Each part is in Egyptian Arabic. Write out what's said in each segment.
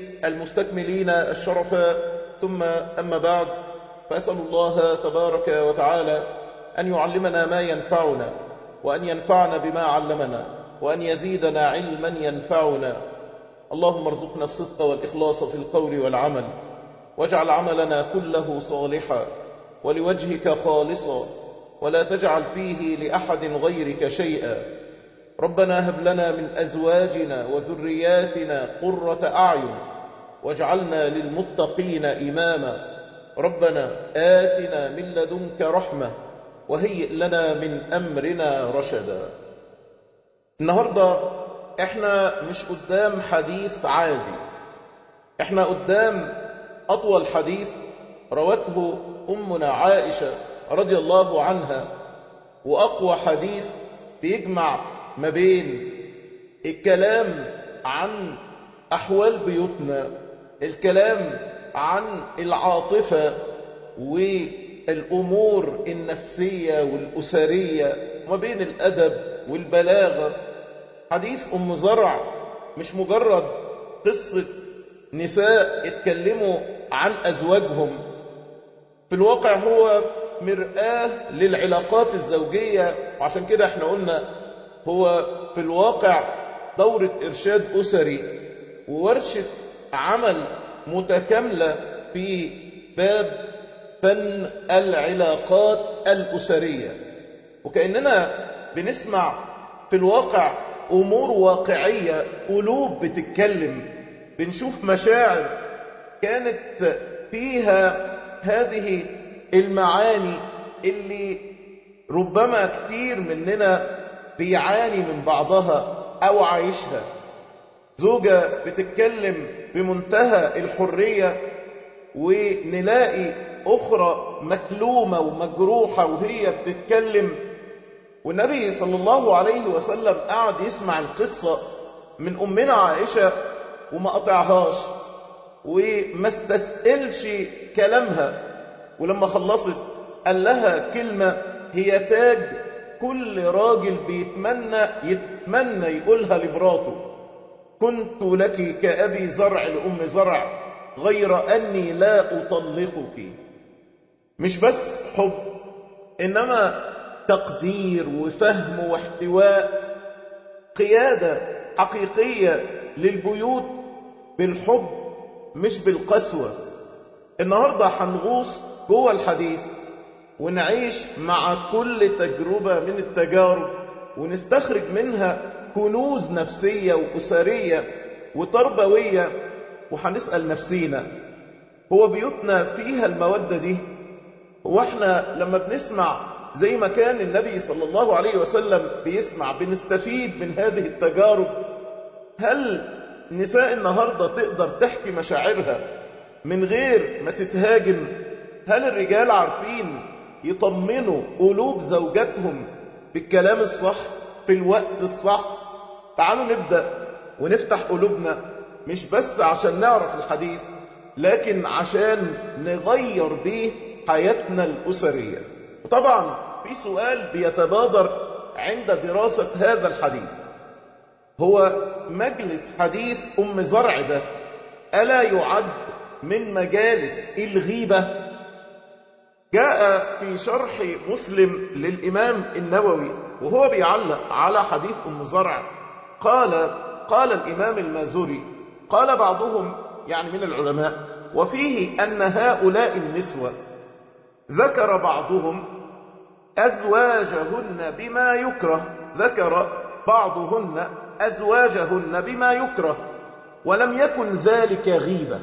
المستكملين الشرف ثم أما بعد فأسأل الله تبارك وتعالى أن يعلمنا ما ينفعنا وأن ينفعنا بما علمنا وأن يزيدنا علما ينفعنا اللهم ارزقنا الصدق والإخلاص في القول والعمل واجعل عملنا كله صالحا ولوجهك خالصا ولا تجعل فيه لأحد غيرك شيئا ربنا هب لنا من أزواجنا وذرياتنا قرة أعين واجعلنا للمتقين إماما ربنا آتنا من لدنك رحمة وهيئ لنا من أمرنا رشدا النهاردة احنا مش قدام حديث عادي احنا قدام أطول حديث روته أمنا عائشة رضي الله عنها وأقوى حديث بيجمع ما بين الكلام عن أحوال بيوتنا الكلام عن العاطفة والأمور النفسية والأسرية ما بين الأدب والبلاغة حديث أم زرع مش مجرد قصة نساء اتكلموا عن أزواجهم في الواقع هو مرآة للعلاقات الزوجية وعشان كده احنا قلنا هو في الواقع دورة إرشاد أسري وورشة عمل متكاملة في باب فن العلاقات الأسرية وكأننا بنسمع في الواقع أمور واقعية قلوب بتتكلم بنشوف مشاعر كانت فيها هذه المعاني اللي ربما كتير مننا بيعاني من بعضها أو عايشها زوجة بتتكلم بمنتهى الحرية ونلاقي أخرى مكلومة ومجروحة وهي بتتكلم والنبي صلى الله عليه وسلم قعد يسمع القصة من أمنا عائشة وما قطعهاش وما استثقلش كلامها ولما خلصت قال لها كلمة هي تاج كل راجل بيتمنى يتمنى يقولها لمراته كنت لك كأبي زرع لأم زرع غير أني لا أطلقك مش بس حب إنما تقدير وفهم واحتواء قيادة حقيقية للبيوت بالحب مش بالقسوة النهاردة هنغوص جوه الحديث ونعيش مع كل تجربة من التجارب ونستخرج منها كنوز نفسية وأسرية وتربوية وهنسأل نفسينا هو بيوتنا فيها المودة دي هو احنا لما بنسمع زي ما كان النبي صلى الله عليه وسلم بيسمع بنستفيد من هذه التجارب هل نساء النهاردة تقدر تحكي مشاعرها من غير ما تتهاجم هل الرجال عارفين يطمنوا قلوب زوجاتهم بالكلام الصح في الوقت الصح تعالوا نبدأ ونفتح قلوبنا مش بس عشان نعرف الحديث لكن عشان نغير بيه حياتنا الأسرية وطبعا في سؤال بيتبادر عند دراسة هذا الحديث هو مجلس حديث أم زرع ده ألا يعد من مجالس الغيبة جاء في شرح مسلم للإمام النووي وهو بيعلق على حديث أم زرع قال قال الإمام المازوري قال بعضهم يعني من العلماء وفيه أن هؤلاء النسوة ذكر بعضهم أزواجهن بما يكره ذكر بعضهن أزواجهن بما يكره ولم يكن ذلك غيبة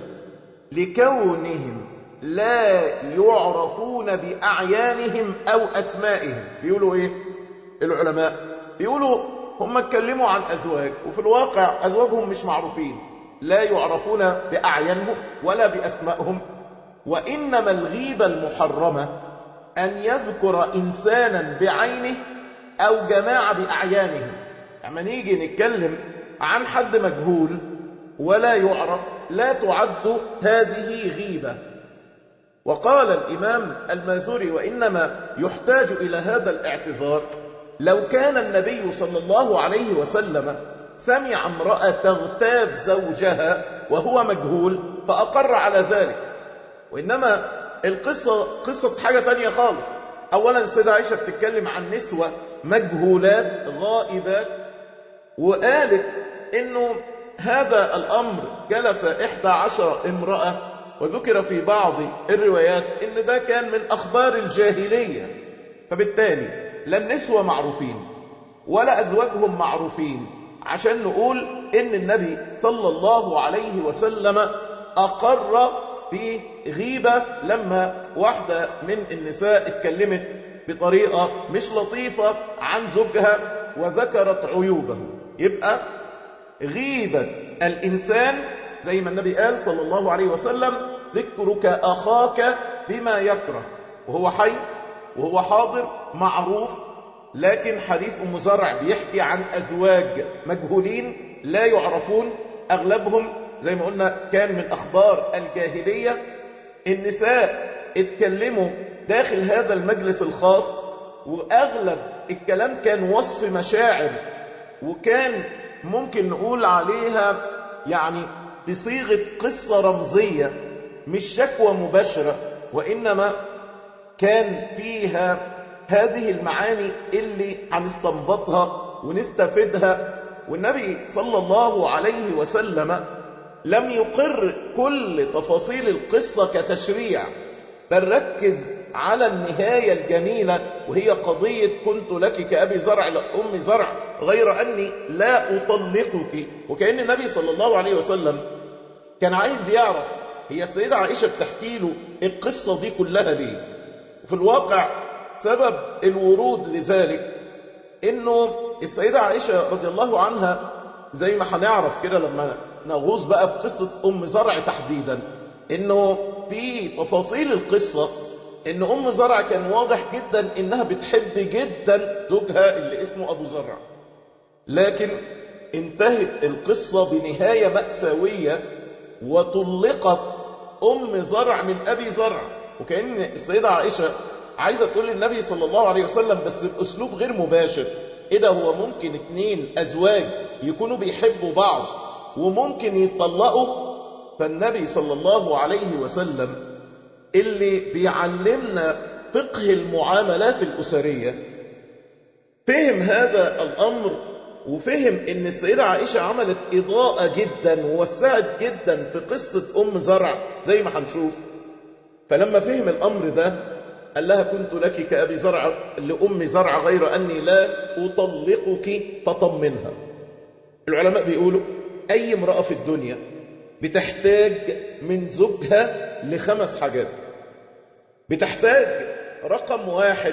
لكونهم لا يعرفون بأعيانهم أو أسمائهم بيقولوا إيه العلماء بيقولوا هم اتكلموا عن أزواج وفي الواقع أزواجهم مش معروفين لا يعرفون بأعيانهم ولا بأسمائهم وإنما الغيبة المحرمة أن يذكر إنسانا بعينه أو جماعة بأعيانهم لما نيجي نتكلم عن حد مجهول ولا يعرف لا تعد هذه غيبة وقال الإمام المازوري وإنما يحتاج إلى هذا الاعتذار لو كان النبي صلى الله عليه وسلم سمع امرأة تغتاب زوجها وهو مجهول فأقر على ذلك وإنما القصة قصة حاجة تانية خالص أولا السيدة عائشة بتتكلم عن نسوة مجهولات غائبات وقالت إنه هذا الأمر جلس إحدى عشر امرأة وذكر في بعض الروايات إن ده كان من أخبار الجاهلية فبالتالي لا النسوة معروفين ولا أزواجهم معروفين عشان نقول إن النبي صلى الله عليه وسلم أقر بغيبة لما واحدة من النساء اتكلمت بطريقة مش لطيفة عن زوجها وذكرت عيوبه يبقى غيبة الإنسان زي ما النبي قال صلى الله عليه وسلم ذكرك أخاك بما يكره وهو حي وهو حاضر معروف لكن حديث أم زرع بيحكي عن أزواج مجهولين لا يعرفون أغلبهم زي ما قلنا كان من أخبار الجاهلية النساء اتكلموا داخل هذا المجلس الخاص وأغلب الكلام كان وصف مشاعر وكان ممكن نقول عليها يعني بصيغة قصة رمزية مش شكوى مباشرة وإنما كان فيها هذه المعاني اللي هنستنبطها ونستفيدها والنبي صلى الله عليه وسلم لم يقر كل تفاصيل القصة كتشريع بل ركز على النهاية الجميلة وهي قضية كنت لك كأبي زرع لأم زرع غير أني لا أطلقك وكأن النبي صلى الله عليه وسلم كان عايز يعرف هي السيدة عائشة بتحكي له القصة دي كلها ليه وفي الواقع سبب الورود لذلك انه السيدة عائشة رضي الله عنها زي ما هنعرف كده لما نغوص بقى في قصة ام زرع تحديدا انه في تفاصيل القصة ان ام زرع كان واضح جدا انها بتحب جدا زوجها اللي اسمه ابو زرع لكن انتهت القصة بنهاية مأساوية وطلقت ام زرع من ابي زرع وكأن السيدة عائشة عايزة تقول للنبي صلى الله عليه وسلم بس بأسلوب غير مباشر ايه ده هو ممكن اتنين ازواج يكونوا بيحبوا بعض وممكن يتطلقوا فالنبي صلى الله عليه وسلم اللي بيعلمنا فقه المعاملات الأسرية فهم هذا الأمر وفهم ان السيدة عائشة عملت إضاءة جدا ووسعت جدا في قصة أم زرع زي ما هنشوف فلما فهم الأمر ده قال لها كنت لك كأبي زرع لأم زرع غير أني لا أطلقك فطمنها العلماء بيقولوا أي امرأة في الدنيا بتحتاج من زوجها لخمس حاجات بتحتاج رقم واحد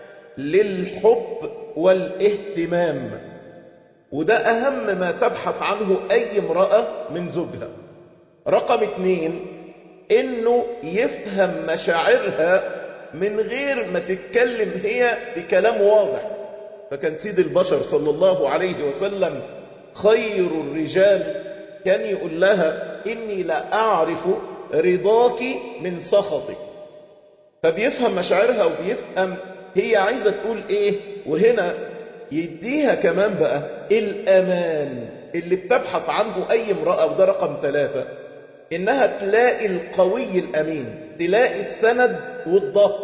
للحب والاهتمام وده أهم ما تبحث عنه أي امرأة من زوجها رقم اتنين إنه يفهم مشاعرها من غير ما تتكلم هي بكلام واضح فكان سيد البشر صلى الله عليه وسلم خير الرجال كان يقول لها إني لا أعرف رضاك من سخطك فبيفهم مشاعرها وبيفهم هي عايزة تقول إيه وهنا يديها كمان بقى الأمان اللي بتبحث عنه أي امرأة وده رقم ثلاثة إنها تلاقي القوي الأمين تلاقي السند والضبط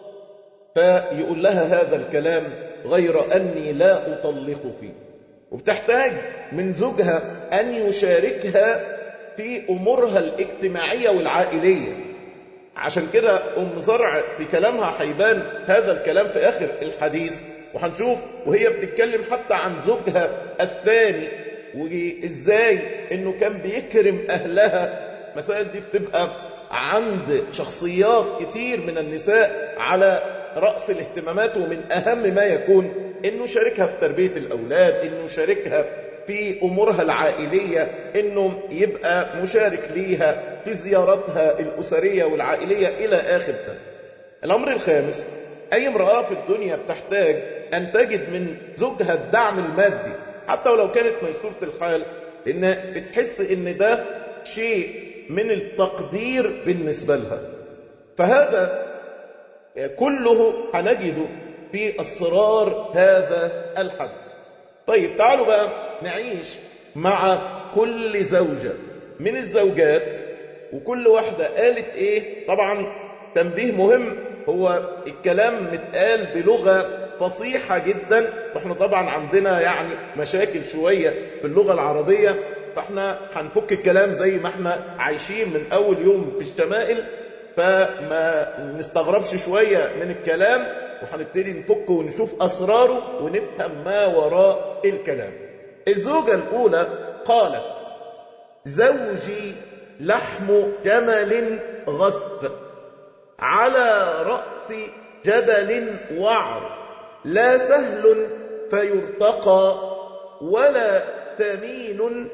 فيقول لها هذا الكلام غير أني لا أطلقك وبتحتاج من زوجها أن يشاركها في أمورها الاجتماعية والعائلية عشان كده أم زرع في كلامها هيبان هذا الكلام في آخر الحديث وهنشوف وهي بتتكلم حتى عن زوجها الثاني وإزاي إنه كان بيكرم أهلها مسائل دي بتبقى عند شخصيات كتير من النساء على رأس الاهتمامات ومن أهم ما يكون إنه شاركها في تربية الأولاد إنه شاركها في أمورها العائلية إنه يبقى مشارك ليها في زياراتها الأسرية والعائلية إلى آخر ده الأمر الخامس أي امرأة في الدنيا بتحتاج أن تجد من زوجها الدعم المادي حتى ولو كانت ميسورة الحال لأن بتحس إن ده شيء من التقدير بالنسبة لها فهذا كله هنجده في أسرار هذا الحدث طيب تعالوا بقى نعيش مع كل زوجة من الزوجات وكل واحدة قالت ايه طبعا تنبيه مهم هو الكلام متقال بلغة فصيحة جدا واحنا طبعا عندنا يعني مشاكل شوية في اللغة العربية فاحنا هنفك الكلام زي ما احنا عايشين من اول يوم في الشمائل فما نستغربش شوية من الكلام وهنبتدي نفك ونشوف أسراره ونفهم ما وراء الكلام الزوجة الأولى قالت زوجي لحم جمل غث على رأس جبل وعر لا سهل فيرتقى ولا ثمين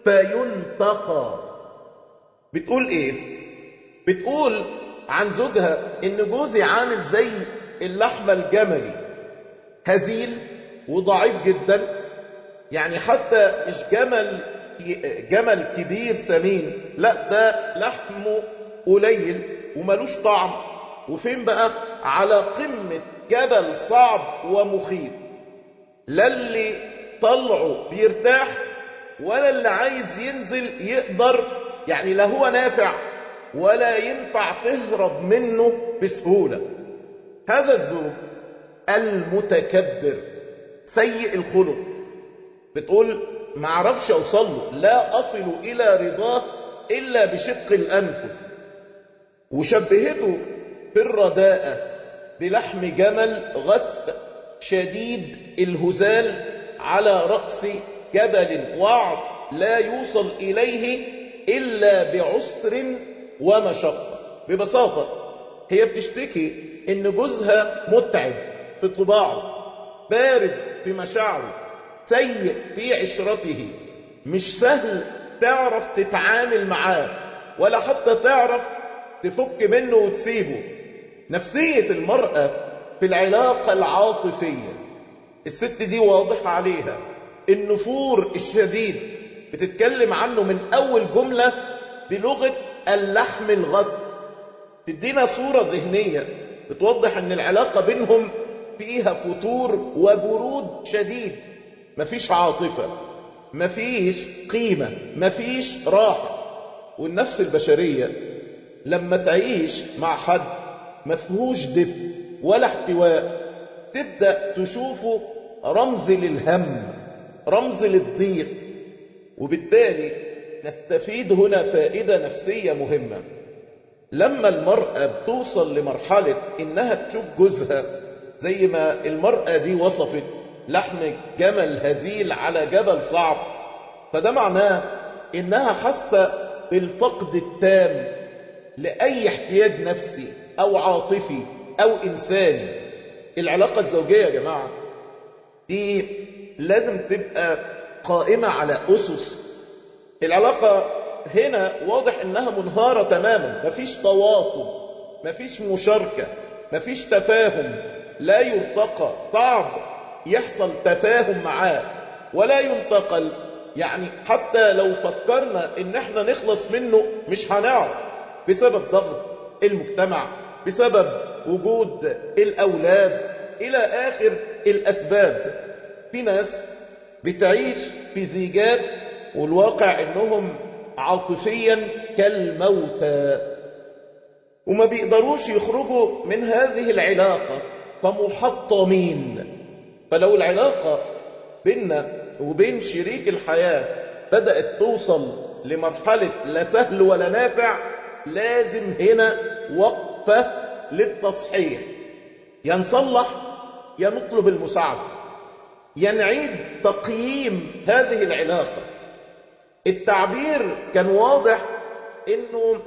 فينتقى بتقول ايه بتقول عن زوجها ان جوزي عامل زي اللحمة الجملي هزيل وضعيف جدا يعني حتى مش جمل جمل كبير سمين لا ده لحمه قليل وملوش طعم وفين بقى على قمة جبل صعب ومخيف لا اللي طلعه بيرتاح ولا اللي عايز ينزل يقدر يعني لا هو نافع ولا ينفع تهرب منه بسهولة هذا الزوج المتكبر سيء الخلق بتقول ما اعرفش اوصل له لا اصل الى رضاه الا بشق الانفس وشبهته في الرداءة بلحم جمل غث شديد الهزال على رأس جبل وعر لا يوصل إليه إلا بعسر ومشقة ببساطة هي بتشتكي إن جوزها متعب في طباعه بارد في مشاعره سيء في عشرته مش سهل تعرف تتعامل معاه ولا حتى تعرف تفك منه وتسيبه نفسية المرأة في العلاقة العاطفية الست دي واضح عليها النفور الشديد بتتكلم عنه من أول جملة بلغة اللحم الغث تدينا صورة ذهنية بتوضح ان العلاقة بينهم فيها فتور وبرود شديد مفيش عاطفة مفيش قيمة مفيش راحة والنفس البشرية لما تعيش مع حد مفهوش دفء ولا احتواء تبدأ تشوفه رمز للهم رمز للضيق وبالتالي نستفيد هنا فائدة نفسية مهمة لما المرأة بتوصل لمرحلة إنها تشوف جوزها زي ما المرأة دي وصفت لحم جمل هزيل على جبل صعب فده معناه إنها حاسة بالفقد التام لأي احتياج نفسي أو عاطفي أو إنساني العلاقة الزوجية يا جماعة دي لازم تبقى قائمة على أسس العلاقة هنا واضح إنها منهارة تماما مفيش تواصل مفيش مشاركة مفيش تفاهم لا يرتقى صعب يحصل تفاهم معاه ولا ينتقل يعني حتى لو فكرنا ان احنا نخلص منه مش هنعرف بسبب ضغط المجتمع بسبب وجود الاولاد الى اخر الاسباب في ناس بتعيش في زيجات والواقع انهم عاطفيا كالموتى وما بيقدروش يخرجوا من هذه العلاقة فمحطمين فلو العلاقة بيننا وبين شريك الحياة بدأت توصل لمرحلة لا سهل ولا نافع لازم هنا وقفة للتصحيح يا نصلح يا نطلب المساعدة يا نعيد تقييم هذه العلاقة التعبير كان واضح انه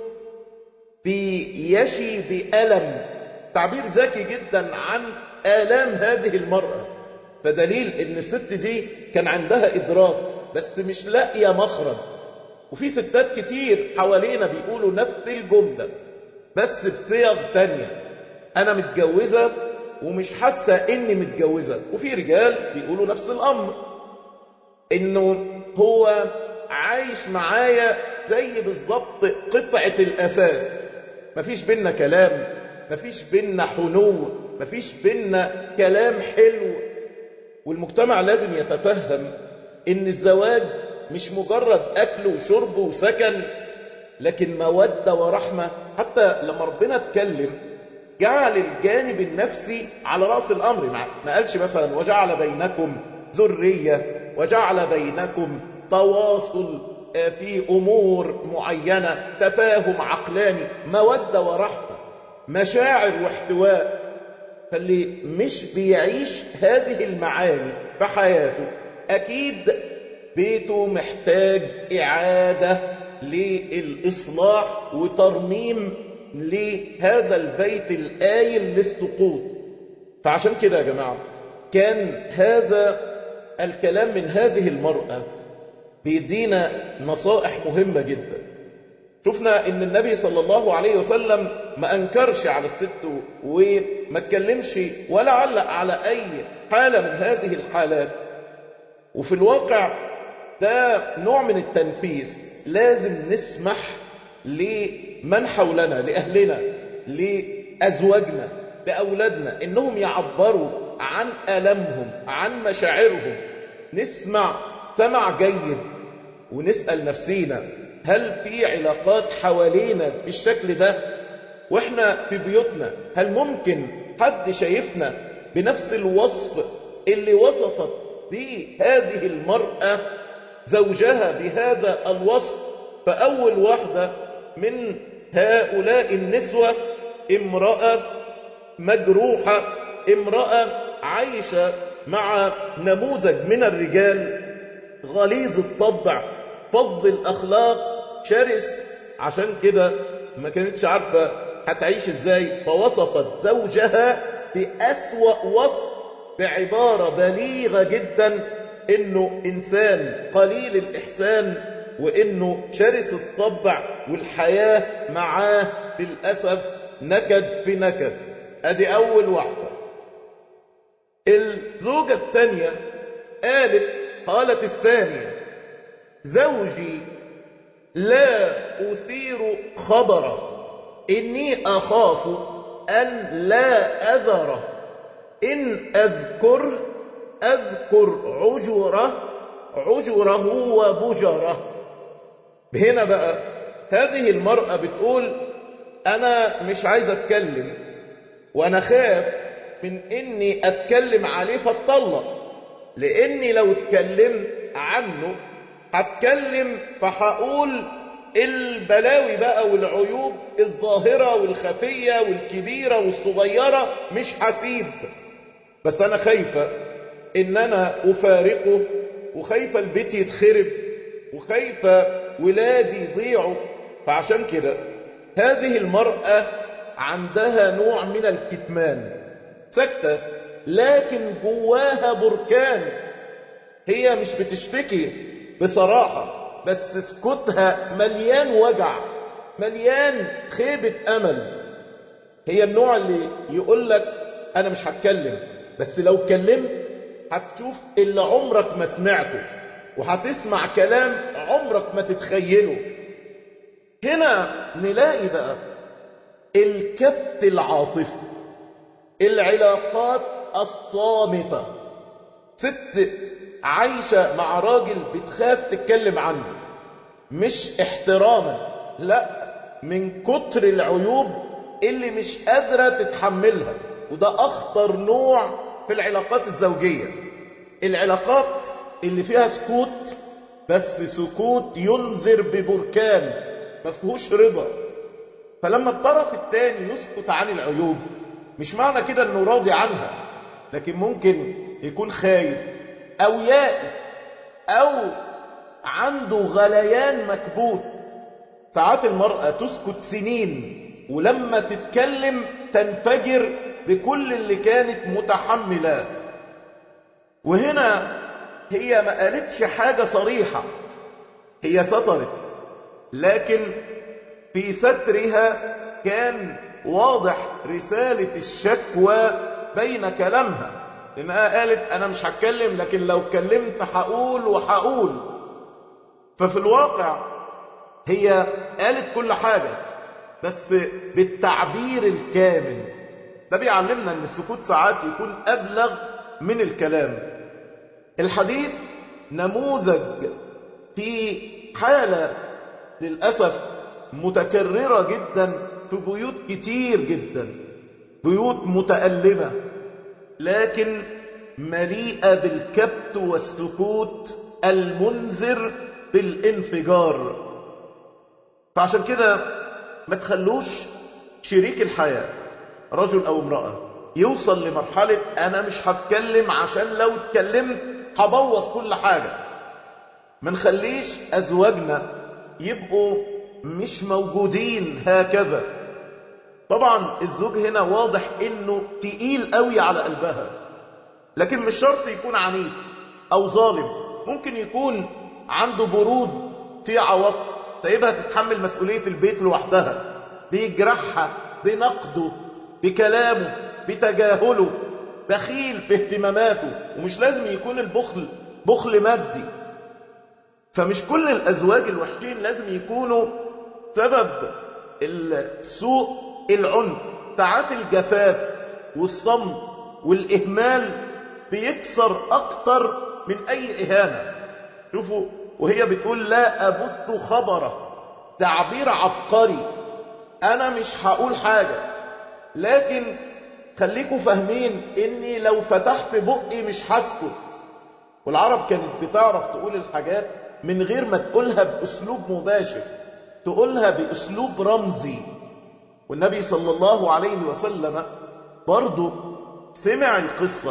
بيشي بألم تعبير ذكي جدا عن آلام هذه المرأة فدليل ان الست دي كان عندها إدراك بس مش لاقية مخرج وفي ستات كتير حوالينا بيقولوا نفس الجملة بس بصيغ تانية أنا متجوزة ومش حاسة إني متجوزة وفي رجال بيقولوا نفس الأمر إنه هو عايش معايا زي بالظبط قطعة الأساس مفيش بينا كلام مفيش بينا حنو مفيش بينا كلام حلو والمجتمع لازم يتفهم إن الزواج مش مجرد أكل وشرب وسكن لكن مودة ورحمة حتى لما ربنا اتكلم جعل الجانب النفسي على رأس الأمر ما قالش مثلا وجعل بينكم ذرية وجعل بينكم تواصل في أمور معينة تفاهم عقلاني مودة ورحمة مشاعر واحتواء فاللي مش بيعيش هذه المعاني في حياته أكيد بيته محتاج إعادة للإصلاح وترميم لهذا البيت الآيل للسقوط فعشان كده يا جماعة كان هذا الكلام من هذه المرأة بيدينا نصائح مهمة جدا شفنا ان النبي صلى الله عليه وسلم ما انكرش على الست وما اتكلمش ولا علق على اي حالة من هذه الحالات وفي الواقع ده نوع من التنفيذ لازم نسمح لمن حولنا لأهلنا لأزواجنا لأولادنا إنهم يعبروا عن ألمهم عن مشاعرهم نسمع سمع جيد ونسأل نفسينا هل في علاقات حوالينا بالشكل ده واحنا في بيوتنا هل ممكن حد شايفنا بنفس الوصف اللي وصفت به هذه المرأة زوجها بهذا الوصف فأول واحدة من هؤلاء النسوة امرأة مجروحة امرأة عايشة مع نموذج من الرجال غليظ الطبع فظ الأخلاق شرس عشان كده ما كانتش عارفة هتعيش ازاي فوصفت زوجها بأسوأ وصف بعبارة بليغة جدا انه انسان قليل الاحسان وانه شرس الطبع والحياة معاه للأسف نكد في نكد ادي اول واحدة الزوجة الثانية قالت قالت الثانية زوجي لا أثير خبره إني أخاف أن لا أذره إن أذكر أذكر عجره عجره وبجره هنا بقى هذه المرأة بتقول أنا مش عايز أتكلم وأنا خاف من إني أتكلم عليه فاتطلق لإني لو اتكلمت عنه هتكلم فهقول البلاوي بقى والعيوب الظاهرة والخفية والكبيرة والصغيرة مش هسيب بس أنا خايفة إن أنا أفارقه وخايفة البيت يتخرب وخايفة ولادي يضيعوا فعشان كده هذه المرأة عندها نوع من الكتمان سكتة لكن جواها بركان هي مش بتشتكي بصراحة بس سكوتها مليان وجع مليان خيبة أمل هي النوع اللي يقول لك أنا مش هتكلم بس لو اتكلمت هتشوف اللي عمرك ما سمعته وهتسمع كلام عمرك ما تتخيله هنا نلاقي بقى الكبت العاطفي العلاقات الصامتة ست عايشة مع راجل بتخاف تتكلم عنه مش احتراما لا من كتر العيوب اللي مش قادرة تتحملها وده أخطر نوع في العلاقات الزوجية العلاقات اللي فيها سكوت بس سكوت ينذر ببركان ما فيهوش رضا فلما الطرف الثاني يسكت عن العيوب مش معنى كده انه راضي عنها لكن ممكن يكون خايف او يائس او عنده غليان مكبوت ساعات المرأة تسكت سنين ولما تتكلم تنفجر بكل اللي كانت متحملاه وهنا هي ما قالتش حاجة صريحة هي سترت لكن في سترها كان واضح رسالة الشكوى بين كلامها لأنها قالت أنا مش هتكلم لكن لو اتكلمت هقول وهقول ففي الواقع هي قالت كل حاجة بس بالتعبير الكامل ده بيعلمنا ان السكوت ساعات يكون أبلغ من الكلام الحديث نموذج في حالة للأسف متكررة جدا في بيوت كتير جدا بيوت متألمة لكن مليئة بالكبت والسكوت المنذر بالانفجار فعشان كده ما تخلوش شريك الحياة رجل أو امرأة يوصل لمرحلة أنا مش هتكلم عشان لو اتكلمت هبوظ كل حاجة ما نخليش أزواجنا يبقوا مش موجودين هكذا طبعا الزوج هنا واضح انه تقيل قوي على قلبها لكن مش شرط يكون عنيف او ظالم ممكن يكون عنده برود في عواطف سايبها تتحمل مسؤولية البيت لوحدها بيجرحها بنقده بكلامه بتجاهله بخيل في اهتماماته ومش لازم يكون البخل بخل مادي فمش كل الأزواج الوحشين لازم يكونوا سبب السوء العنف ساعات الجفاف والصمت والإهمال بيكسر أكتر من أي إهانة شوفوا وهي بتقول لا أبث خبره تعبير عبقري أنا مش هقول حاجة لكن خليكم فاهمين إني لو فتحت بقي مش هسكت والعرب كانت بتعرف تقول الحاجات من غير ما تقولها بأسلوب مباشر تقولها بأسلوب رمزي والنبي صلى الله عليه وسلم برضه سمع القصة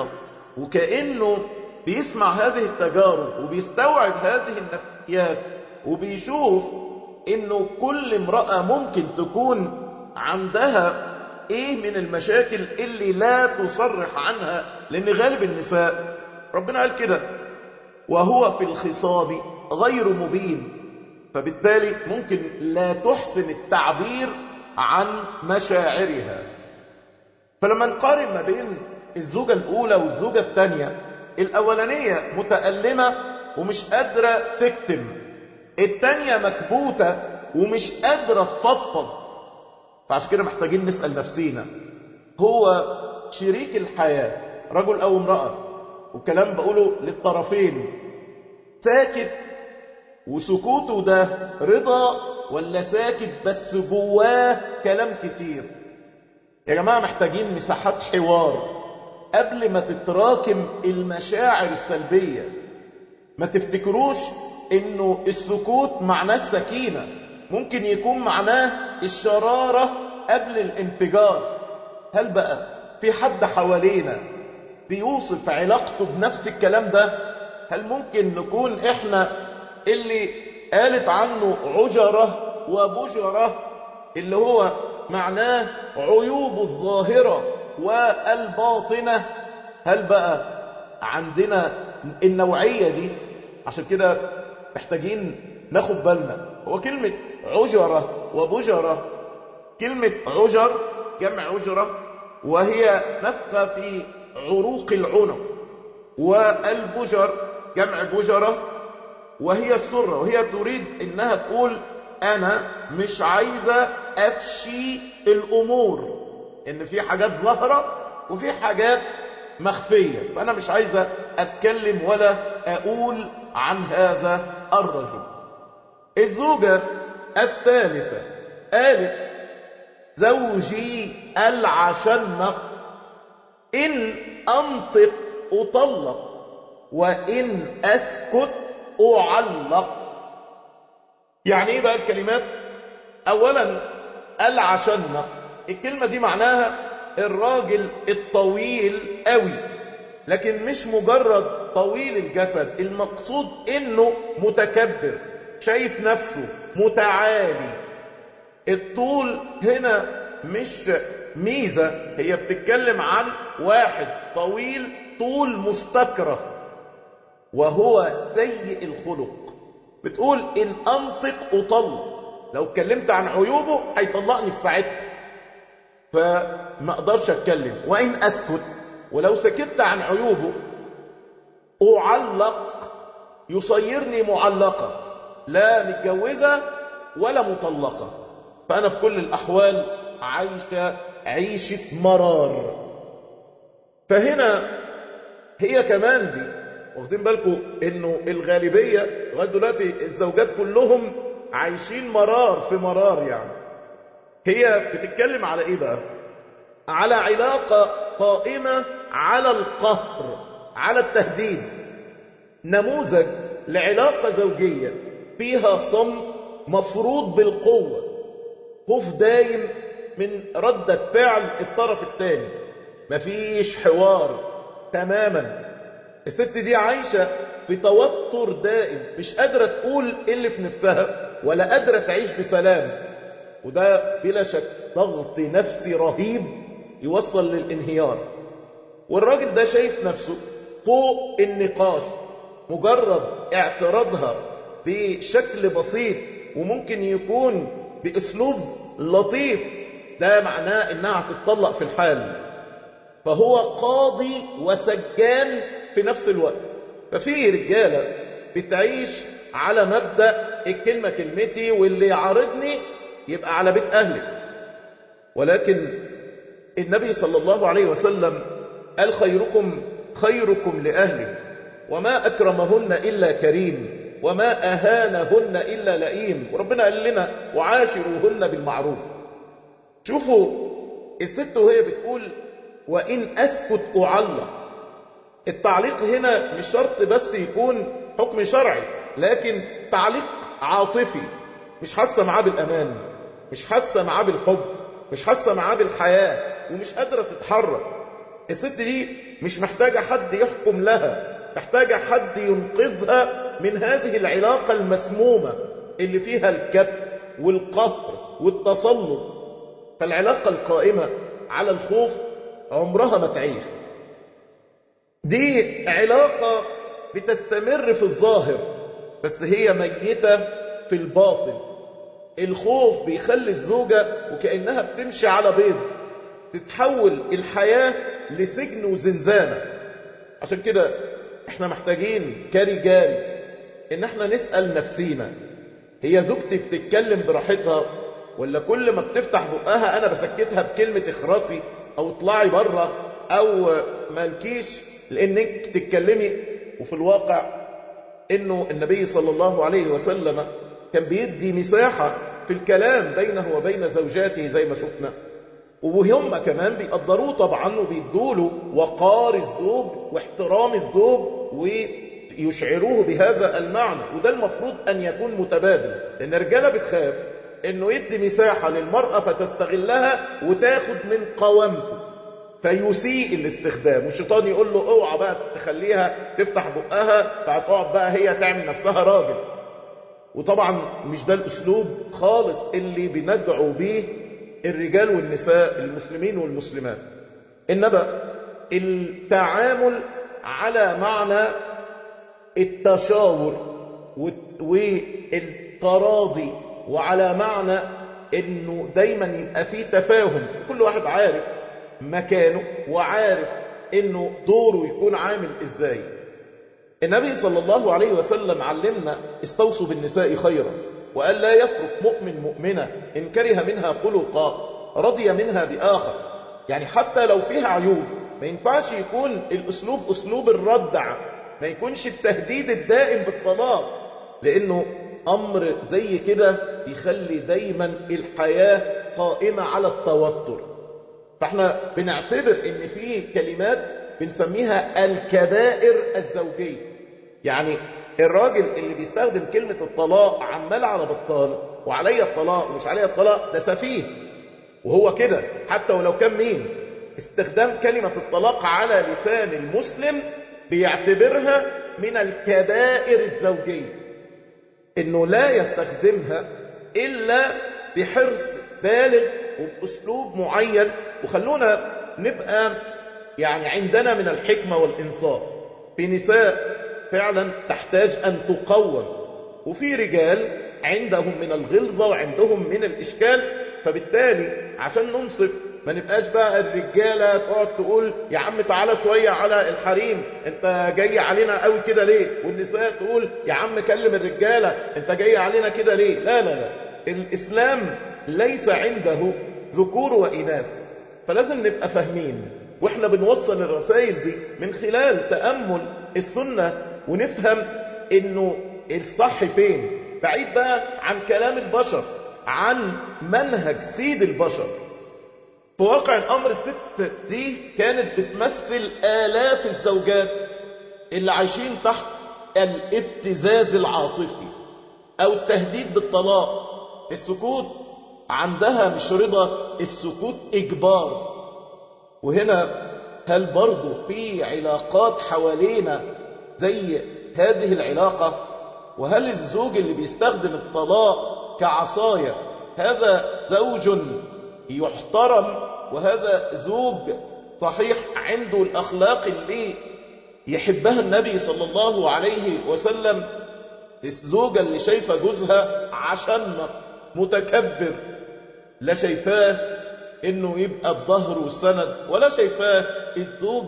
وكأنه بيسمع هذه التجارب وبيستوعب هذه النفسيات وبيشوف انه كل امرأة ممكن تكون عندها ايه من المشاكل اللي لا تصرح عنها لان غالب النساء ربنا قال كده وهو في الخصاب غير مبين فبالتالي ممكن لا تحسن التعبير عن مشاعرها فلما نقارن ما بين الزوجة الأولى والزوجة الثانية الأولانية متألمة ومش قادرة تكتم الثانية مكبوتة ومش قادرة تفضفض فعشان كده محتاجين نسأل نفسينا هو شريك الحياة رجل أو امرأة والكلام بقوله للطرفين ساكت وسكوته ده رضا ولا ساكت بس جواه كلام كتير يا جماعة محتاجين مساحات حوار قبل ما تتراكم المشاعر السلبية ما تفتكروش انه السكوت معناه السكينة ممكن يكون معناه الشرارة قبل الانفجار هل بقى في حد حوالينا بيوصف علاقته بنفس الكلام ده هل ممكن نكون احنا اللي قالت عنه عجرة وبجرة اللي هو معناه عيوب الظاهرة والباطنة هل بقى عندنا النوعية دي عشان كده محتاجين ناخد بالنا هو كلمة عجرة وبجرة كلمة عجر جمع عجرة وهي نفخة في عروق العنق والبجر جمع بجرة وهي السرة وهي تريد انها تقول انا مش عايزة افشي الامور ان في حاجات ظاهرة وفي حاجات مخفية فانا مش عايزة اتكلم ولا اقول عن هذا الرجل الزوجة الثالثة قالت زوجي العشنق إن أنطق أطلق وإن أسكت أعلق يعني إيه بقى الكلمات أولا العشنق الكلمة دي معناها الراجل الطويل قوي لكن مش مجرد طويل الجسد المقصود انه متكبر شايف نفسه متعالي الطول هنا مش ميزة هي بتتكلم عن واحد طويل طول مستكره وهو سيء الخلق بتقول ان انطق اطلق لو اتكلمت عن عيوبه هيطلقني في ساعتها فما اقدرش اتكلم وان اسكت ولو سكت عن عيوبه اعلق يصيرني معلقة لا متجوزة ولا مطلقة فانا في كل الاحوال عايشة عيشة مرار فهنا هي كمان دي واخدين بالكم انه الغالبية لغايه دلوقتي الزوجات كلهم عايشين مرار في مرار يعني هي بتتكلم على ايه بقى على علاقة قائمة على القهر على التهديد نموذج لعلاقة زوجية فيها صمت مفروض بالقوة خوف دايم من ردة فعل الطرف الثاني مفيش حوار تماما الست دي عايشة في توتر دائم مش قادرة تقول إيه اللي في نفسها ولا قادرة تعيش بسلام وده بلا شك ضغط نفسي رهيب يوصل للانهيار والراجل ده شايف نفسه فوق النقاش مجرد اعتراضها بشكل بسيط وممكن يكون باسلوب لطيف ده معناه انها هتتطلق في الحال فهو قاضي وسجان في نفس الوقت ففي رجالة بتعيش على مبدأ الكلمة كلمتي واللي يعارضني يبقى على بيت أهلك ولكن النبي صلى الله عليه وسلم قال خيركم خيركم لأهله وما أكرمهن إلا كريم وما أهانهن إلا لئيم وربنا قال لنا وعاشروهن بالمعروف شوفوا الست وهي بتقول وإن أسكت أعلق التعليق هنا مش شرط بس يكون حكم شرعي لكن تعليق عاطفي مش حاسة معاه بالأمان مش حاسة معاه بالحب مش حاسة معاه بالحياة ومش قادرة تتحرك الست دي مش محتاجة حد يحكم لها محتاجة حد ينقذها من هذه العلاقة المسمومة اللي فيها الكبت والقهر والتسلط فالعلاقة القائمة على الخوف عمرها ما تعيش دي علاقة بتستمر في الظاهر بس هي ميتة في الباطن الخوف بيخلي الزوجة وكأنها بتمشي على بيض تتحول الحياة لسجن وزنزانة عشان كده احنا محتاجين كرجال ان احنا نسأل نفسينا هي زوجتي بتتكلم براحتها ولا كل ما بتفتح بقها انا بسكتها بكلمة اخرسي او اطلعي بره او مالكيش لانك تتكلمي وفي الواقع انه النبي صلى الله عليه وسلم كان بيدي مساحة في الكلام بينه وبين زوجاته زي ما شفنا وهم كمان بيقدروه طبعا وبيدوله وقار الزوج واحترام الزوج ويشعروه بهذا المعنى وده المفروض أن يكون متبادل لأن الرجالة بتخاف أنه يدي مساحة للمرأة فتستغلها وتاخد من قوامته فيسيء الاستخدام والشيطان يقول له اوعى بقى تخليها تفتح بقها فهتقعد بقى هي تعمل نفسها راجل وطبعا مش ده الاسلوب خالص اللي بندعو به الرجال والنساء المسلمين والمسلمات انما التعامل على معنى التشاور والتراضي وعلى معنى انه دايما يبقى فيه تفاهم كل واحد عارف مكانه وعارف انه دوره يكون عامل ازاي النبي صلى الله عليه وسلم علمنا استوصوا بالنساء خيرا وقال لا يترك مؤمن مؤمنة إن كره منها خلقا رضي منها بآخر يعني حتى لو فيها عيوب ما ينفعش يكون الأسلوب أسلوب الردع ما يكونش التهديد الدائم بالطلاق لأنه أمر زي كده يخلي دايما الحياة قائمة على التوتر فاحنا بنعتبر ان في كلمات بنسميها الكبائر الزوجية يعني الراجل اللي بيستخدم كلمة الطلاق عمال على بطال وعليا الطلاق ومش عليا الطلاق ده سفيه وهو كده حتى ولو كان مين استخدام كلمة الطلاق على لسان المسلم بيعتبرها من الكبائر الزوجية انه لا يستخدمها الا بحرص بالغ وباسلوب معين وخلونا نبقى يعني عندنا من الحكمة والإنصاف في نساء فعلا تحتاج أن تقوم وفي رجال عندهم من الغلظة وعندهم من الإشكال فبالتالي عشان ننصف ما نبقاش بقى الرجالة تقعد تقول يا عم تعالى شوية على الحريم انت جاي علينا قوي كده ليه والنساء تقول يا عم كلم الرجالة انت جاي علينا كده ليه لا لا لا الإسلام ليس عنده ذكور وإناث فلازم نبقى فاهمين واحنا بنوصل الرسائل دي من خلال تأمل السنة ونفهم انه الصح فين بعيد بقى عن كلام البشر عن منهج سيد البشر في واقع الأمر الست دي كانت بتمثل آلاف الزوجات اللي عايشين تحت الابتزاز العاطفي أو التهديد بالطلاق السكوت عندها مش رضا السكوت إجبار وهنا هل برضو في علاقات حوالينا زي هذه العلاقة وهل الزوج اللي بيستخدم الطلاق كعصاية هذا زوج يحترم وهذا زوج صحيح عنده الأخلاق اللي يحبها النبي صلى الله عليه وسلم الزوجة اللي شايفة جوزها عشان متكبر لا شايفاه انه يبقى الظهر والسند ولا شايفاه الزوج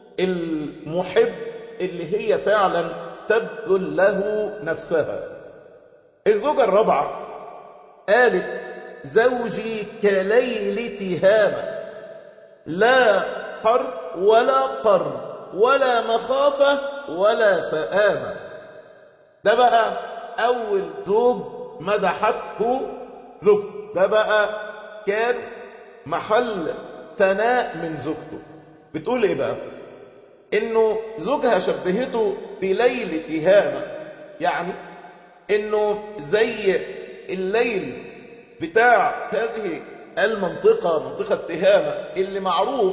المحب اللي هي فعلا تبذل له نفسها الزوجة الرابعة قالت زوجي كليل تهامة لا قر ولا قر ولا مخافة ولا سآمة ده بقى أول زوج مدحته زوج ده بقى كان محل ثناء من زوجته بتقول ايه بقى انه زوجها شبهته بليل تهامة يعني انه زي الليل بتاع هذه المنطقة منطقة تهامة اللي معروف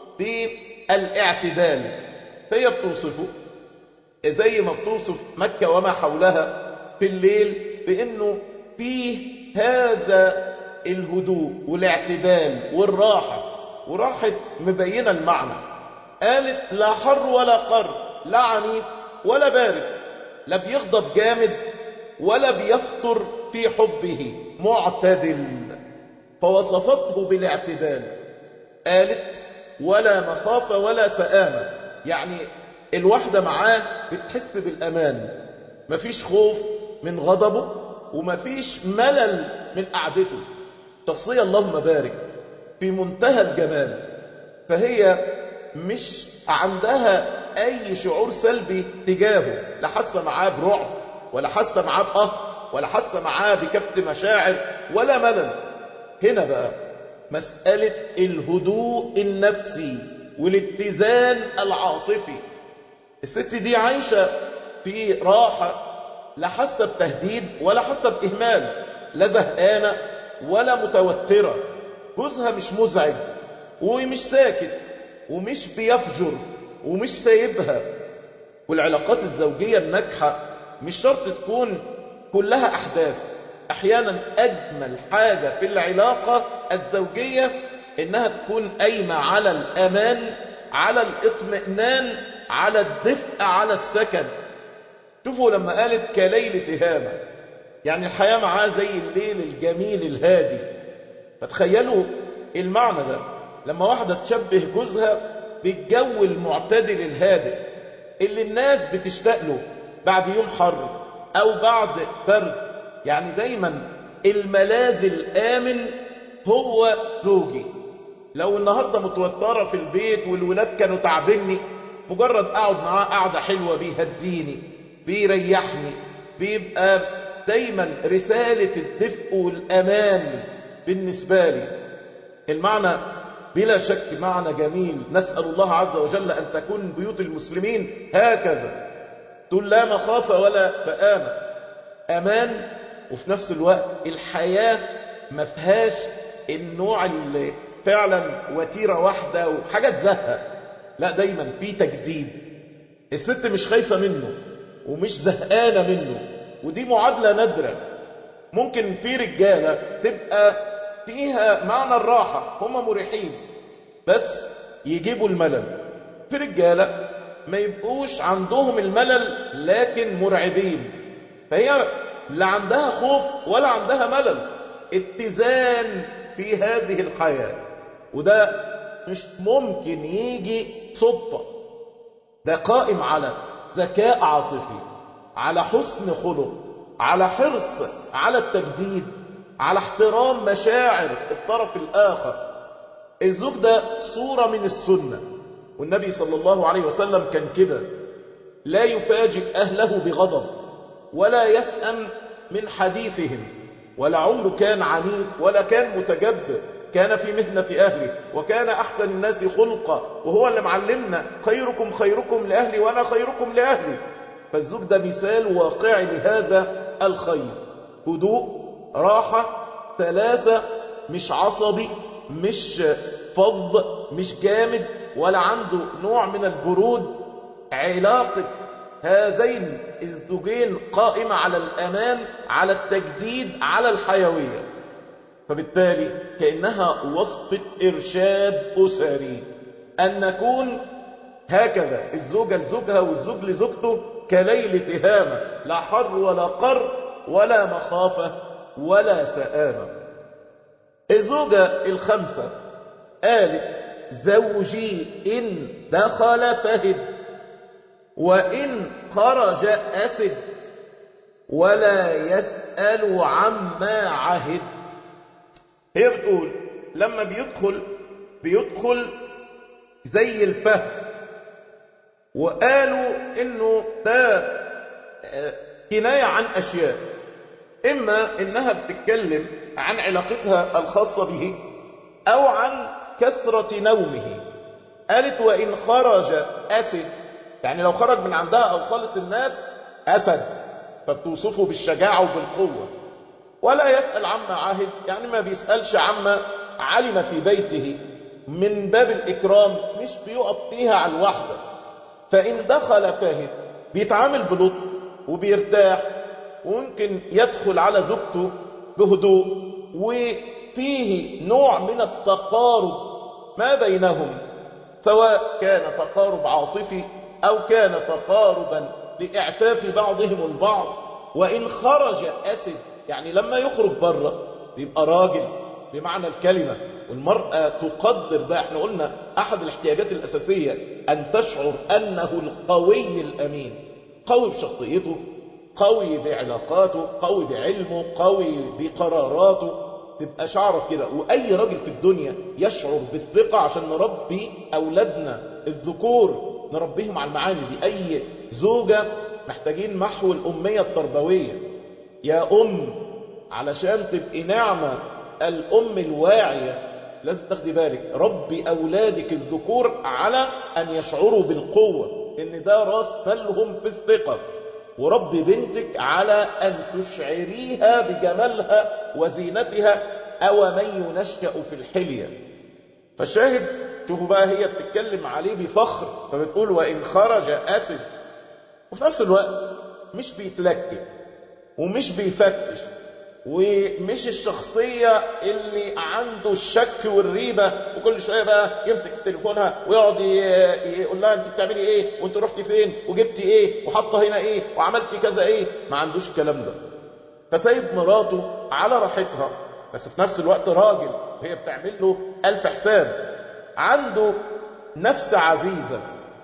بالاعتدال فهي بتوصفه زي ما بتوصف مكة وما حولها في الليل بانه فيه هذا الهدوء والاعتدال والراحة وراحة مبينة المعنى قالت لا حر ولا قر لا عنيف ولا بارد لا بيغضب جامد ولا بيفطر في حبه معتدل فوصفته بالاعتدال قالت ولا مخافة ولا سآمة يعني الواحدة معاه بتحس بالأمان مفيش خوف من غضبه ومفيش ملل من قعدته شخصية اللهم بارك في منتهى الجمال فهي مش عندها أي شعور سلبي تجاهه لا حاسة معاه برعب ولا حاسة معاه بقهر ولا حاسة معاه بكبت مشاعر ولا ملل هنا بقى مسألة الهدوء النفسي والاتزان العاطفي الست دي عايشة في راحة لا حاسة بتهديد ولا حاسة بإهمال لا زهقانة ولا متوترة جوزها مش مزعج ومش ساكت ومش بيفجر ومش سايبها والعلاقات الزوجية الناجحة مش شرط تكون كلها أحداث أحيانا أجمل حاجة في العلاقة الزوجية إنها تكون قايمة على الأمان على الاطمئنان على الدفء على السكن شوفوا لما قالت كليل تهامة يعني الحياة معاه زي الليل الجميل الهادي فتخيلوا المعنى ده لما واحدة تشبه جوزها بالجو المعتدل الهادئ اللي الناس بتشتاق له بعد يوم حر أو بعد برد يعني دايما الملاذ الآمن هو زوجي لو النهاردة متوترة في البيت والولاد كانوا تعبني مجرد أقعد معاه قعدة حلوة بيهديني بيريحني بيبقى دايما رسالة الدفء والأمان بالنسبة لي المعنى بلا شك معنى جميل نسأل الله عز وجل أن تكون بيوت المسلمين هكذا تقول لا مخافة ولا فآمة أمان وفي نفس الوقت الحياة ما فيهاش النوع اللي فعلا وتيرة واحدة وحاجة تزهق لا دايما في تجديد الست مش خايفة منه ومش زهقانة منه ودي معادلة نادرة ممكن في رجالة تبقى فيها معنى الراحة هم مريحين بس يجيبوا الملل في رجالة ما يبقوش عندهم الملل لكن مرعبين فهي لا عندها خوف ولا عندها ملل اتزان في هذه الحياة وده مش ممكن يجي صدفة ده قائم على ذكاء عاطفي على حسن خلق على حرص على التجديد على احترام مشاعر الطرف الآخر الزوج ده صورة من السنة والنبي صلى الله عليه وسلم كان كده لا يفاجئ أهله بغضب ولا يسأم من حديثهم ولا عمره كان عنيف ولا كان متجبر كان في مهنة أهله وكان أحسن الناس خلقا وهو اللي معلمنا خيركم خيركم لأهلي وأنا خيركم لأهلي فالزوج ده مثال واقعي لهذا الخير هدوء راحة ثلاثة مش عصبي مش فض مش جامد ولا عنده نوع من البرود علاقة هذين الزوجين قائمة على الأمان على التجديد على الحيوية فبالتالي كأنها وصفة إرشاد أسري أن نكون هكذا الزوجة لزوجها والزوج لزوجته كليل تهامة لا حر ولا قر ولا مخافة ولا سآمة الزوجة الخمسة قالت زوجي إن دخل فهد وإن خرج أسد ولا يسأل عما عهد هي بتقول لما بيدخل بيدخل زي الفهم وقالوا انه ده كناية عن اشياء اما انها بتتكلم عن علاقتها الخاصة به او عن كثرة نومه قالت وان خرج اسد يعني لو خرج من عندها او خالط الناس اسد فبتوصفه بالشجاعة وبالقوة ولا يسأل عما عهد يعني ما بيسألش عما علم في بيته من باب الإكرام مش بيقف فيها على الوحدة فإن دخل فاهد بيتعامل بلطف وبيرتاح وممكن يدخل على زوجته بهدوء وفيه نوع من التقارب ما بينهم سواء كان تقارب عاطفي أو كان تقاربا لإعفاف بعضهم البعض وإن خرج أسد يعني لما يخرج بره بيبقى راجل بمعنى الكلمة والمرأة تقدر ده احنا قلنا أحد الاحتياجات الأساسية أن تشعر أنه القوي الأمين قوي بشخصيته قوي بعلاقاته قوي بعلمه قوي بقراراته تبقى شعرك كده وأي راجل في الدنيا يشعر بالثقة عشان نربي أولادنا الذكور نربيهم على المعاني دي أي زوجة محتاجين محو الأمية التربوية يا أم علشان تبقي نعمة الأم الواعية لازم تاخدي بالك ربي أولادك الذكور على أن يشعروا بالقوة إن ده راس مالهم في الثقة وربي بنتك على أن تشعريها بجمالها وزينتها أو من ينشأ في الحلية فالشاهد شوفوا بقى هي بتتكلم عليه بفخر فبتقول وإن خرج أسد وفي نفس الوقت مش بيتلكك ومش بيفتش ومش الشخصية اللي عنده الشك والريبة وكل شوية بقى يمسك تليفونها ويقعد يقول لها انت بتعملي ايه وانت رحتي فين وجبتي ايه وحاطه هنا ايه وعملتي كذا ايه ما عندوش الكلام ده فسايب مراته على راحتها بس في نفس الوقت راجل وهي بتعمل له ألف حساب عنده نفس عزيزة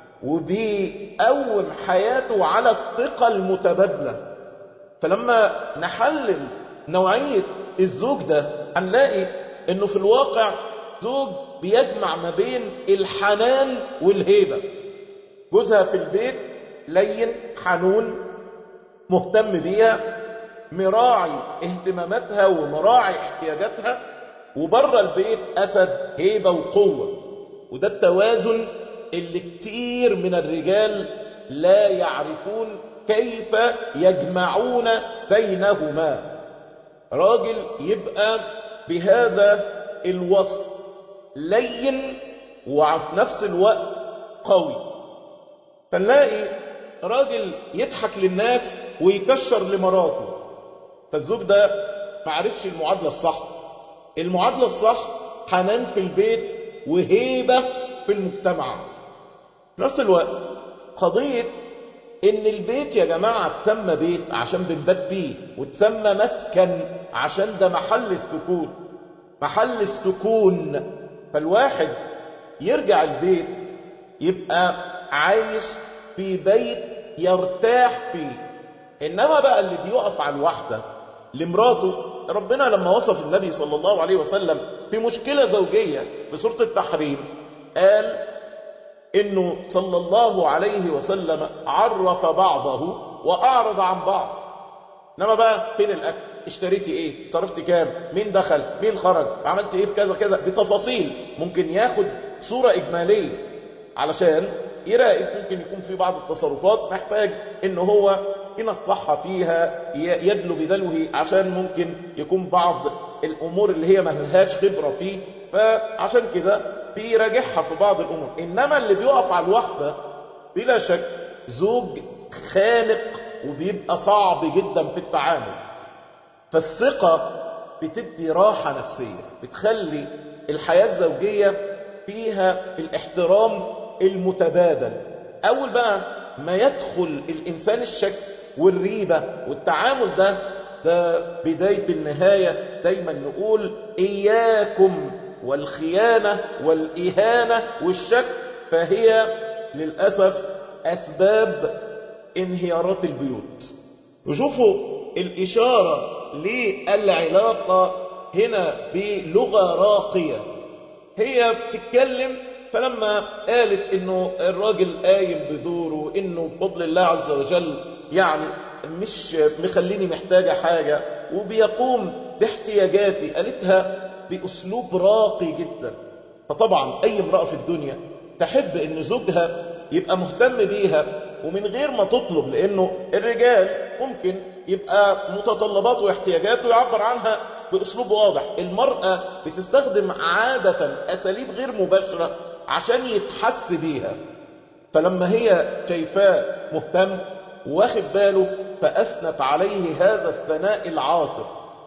وبيقوم حياته على الثقة المتبادلة فلما نحلل نوعية الزوج ده هنلاقي انه في الواقع زوج بيجمع ما بين الحنان والهيبة جوزها في البيت لين حنون مهتم بيها مراعي اهتماماتها ومراعي احتياجاتها وبره البيت أسد هيبة وقوة وده التوازن اللي كتير من الرجال لا يعرفون كيف يجمعون بينهما راجل يبقى بهذا الوصف لين وفي نفس الوقت قوي فنلاقي راجل يضحك للناس ويكشر لمراته فالزوج ده معرفش المعادلة الصح المعادلة الصح حنان في البيت وهيبة في المجتمع في نفس الوقت قضية ان البيت يا جماعة اتسمى بيت عشان بنبات بيه وتسمى مسكن عشان ده محل السكون محل السكون فالواحد يرجع البيت يبقى عايش في بيت يرتاح فيه انما بقى اللي بيقف على الوحدة لمراته ربنا لما وصف النبي صلى الله عليه وسلم في مشكلة زوجية بسورة التحريم قال انه صلى الله عليه وسلم عرف بعضه واعرض عن بعض انما بقى فين الاكل اشتريتي ايه صرفتي كام مين دخل مين خرج عملت ايه في كذا كذا بتفاصيل ممكن ياخد صورة اجمالية علشان يراقب ممكن يكون في بعض التصرفات محتاج ان هو ينصحها فيها يدلو بدلوه عشان ممكن يكون بعض الامور اللي هي ملهاش خبرة فيه فعشان كده بيراجعها في بعض الامور انما اللي بيقف على الوحدة بلا شك زوج خانق وبيبقى صعب جدا في التعامل فالثقة بتدي راحة نفسية بتخلي الحياة الزوجية فيها الاحترام المتبادل أول بقى ما يدخل الإنسان الشك والريبة والتعامل ده ده بداية النهاية دايما نقول إياكم والخيانة والإهانة والشك فهي للأسف أسباب انهيارات البيوت وشوفوا الإشارة للعلاقة هنا بلغة راقية هي بتتكلم فلما قالت انه الراجل قايم بدوره انه بفضل الله عز وجل يعني مش مخليني محتاجة حاجة وبيقوم باحتياجاتي قالتها بأسلوب راقي جدا فطبعا أي امرأة في الدنيا تحب ان زوجها يبقى مهتم بيها ومن غير ما تطلب لانه الرجال ممكن يبقى متطلباته واحتياجاته يعبر عنها باسلوب واضح المرأة بتستخدم عادة اساليب غير مباشرة عشان يتحس بيها فلما هي شايفاه مهتم واخد باله فاثنت عليه هذا الثناء العاطف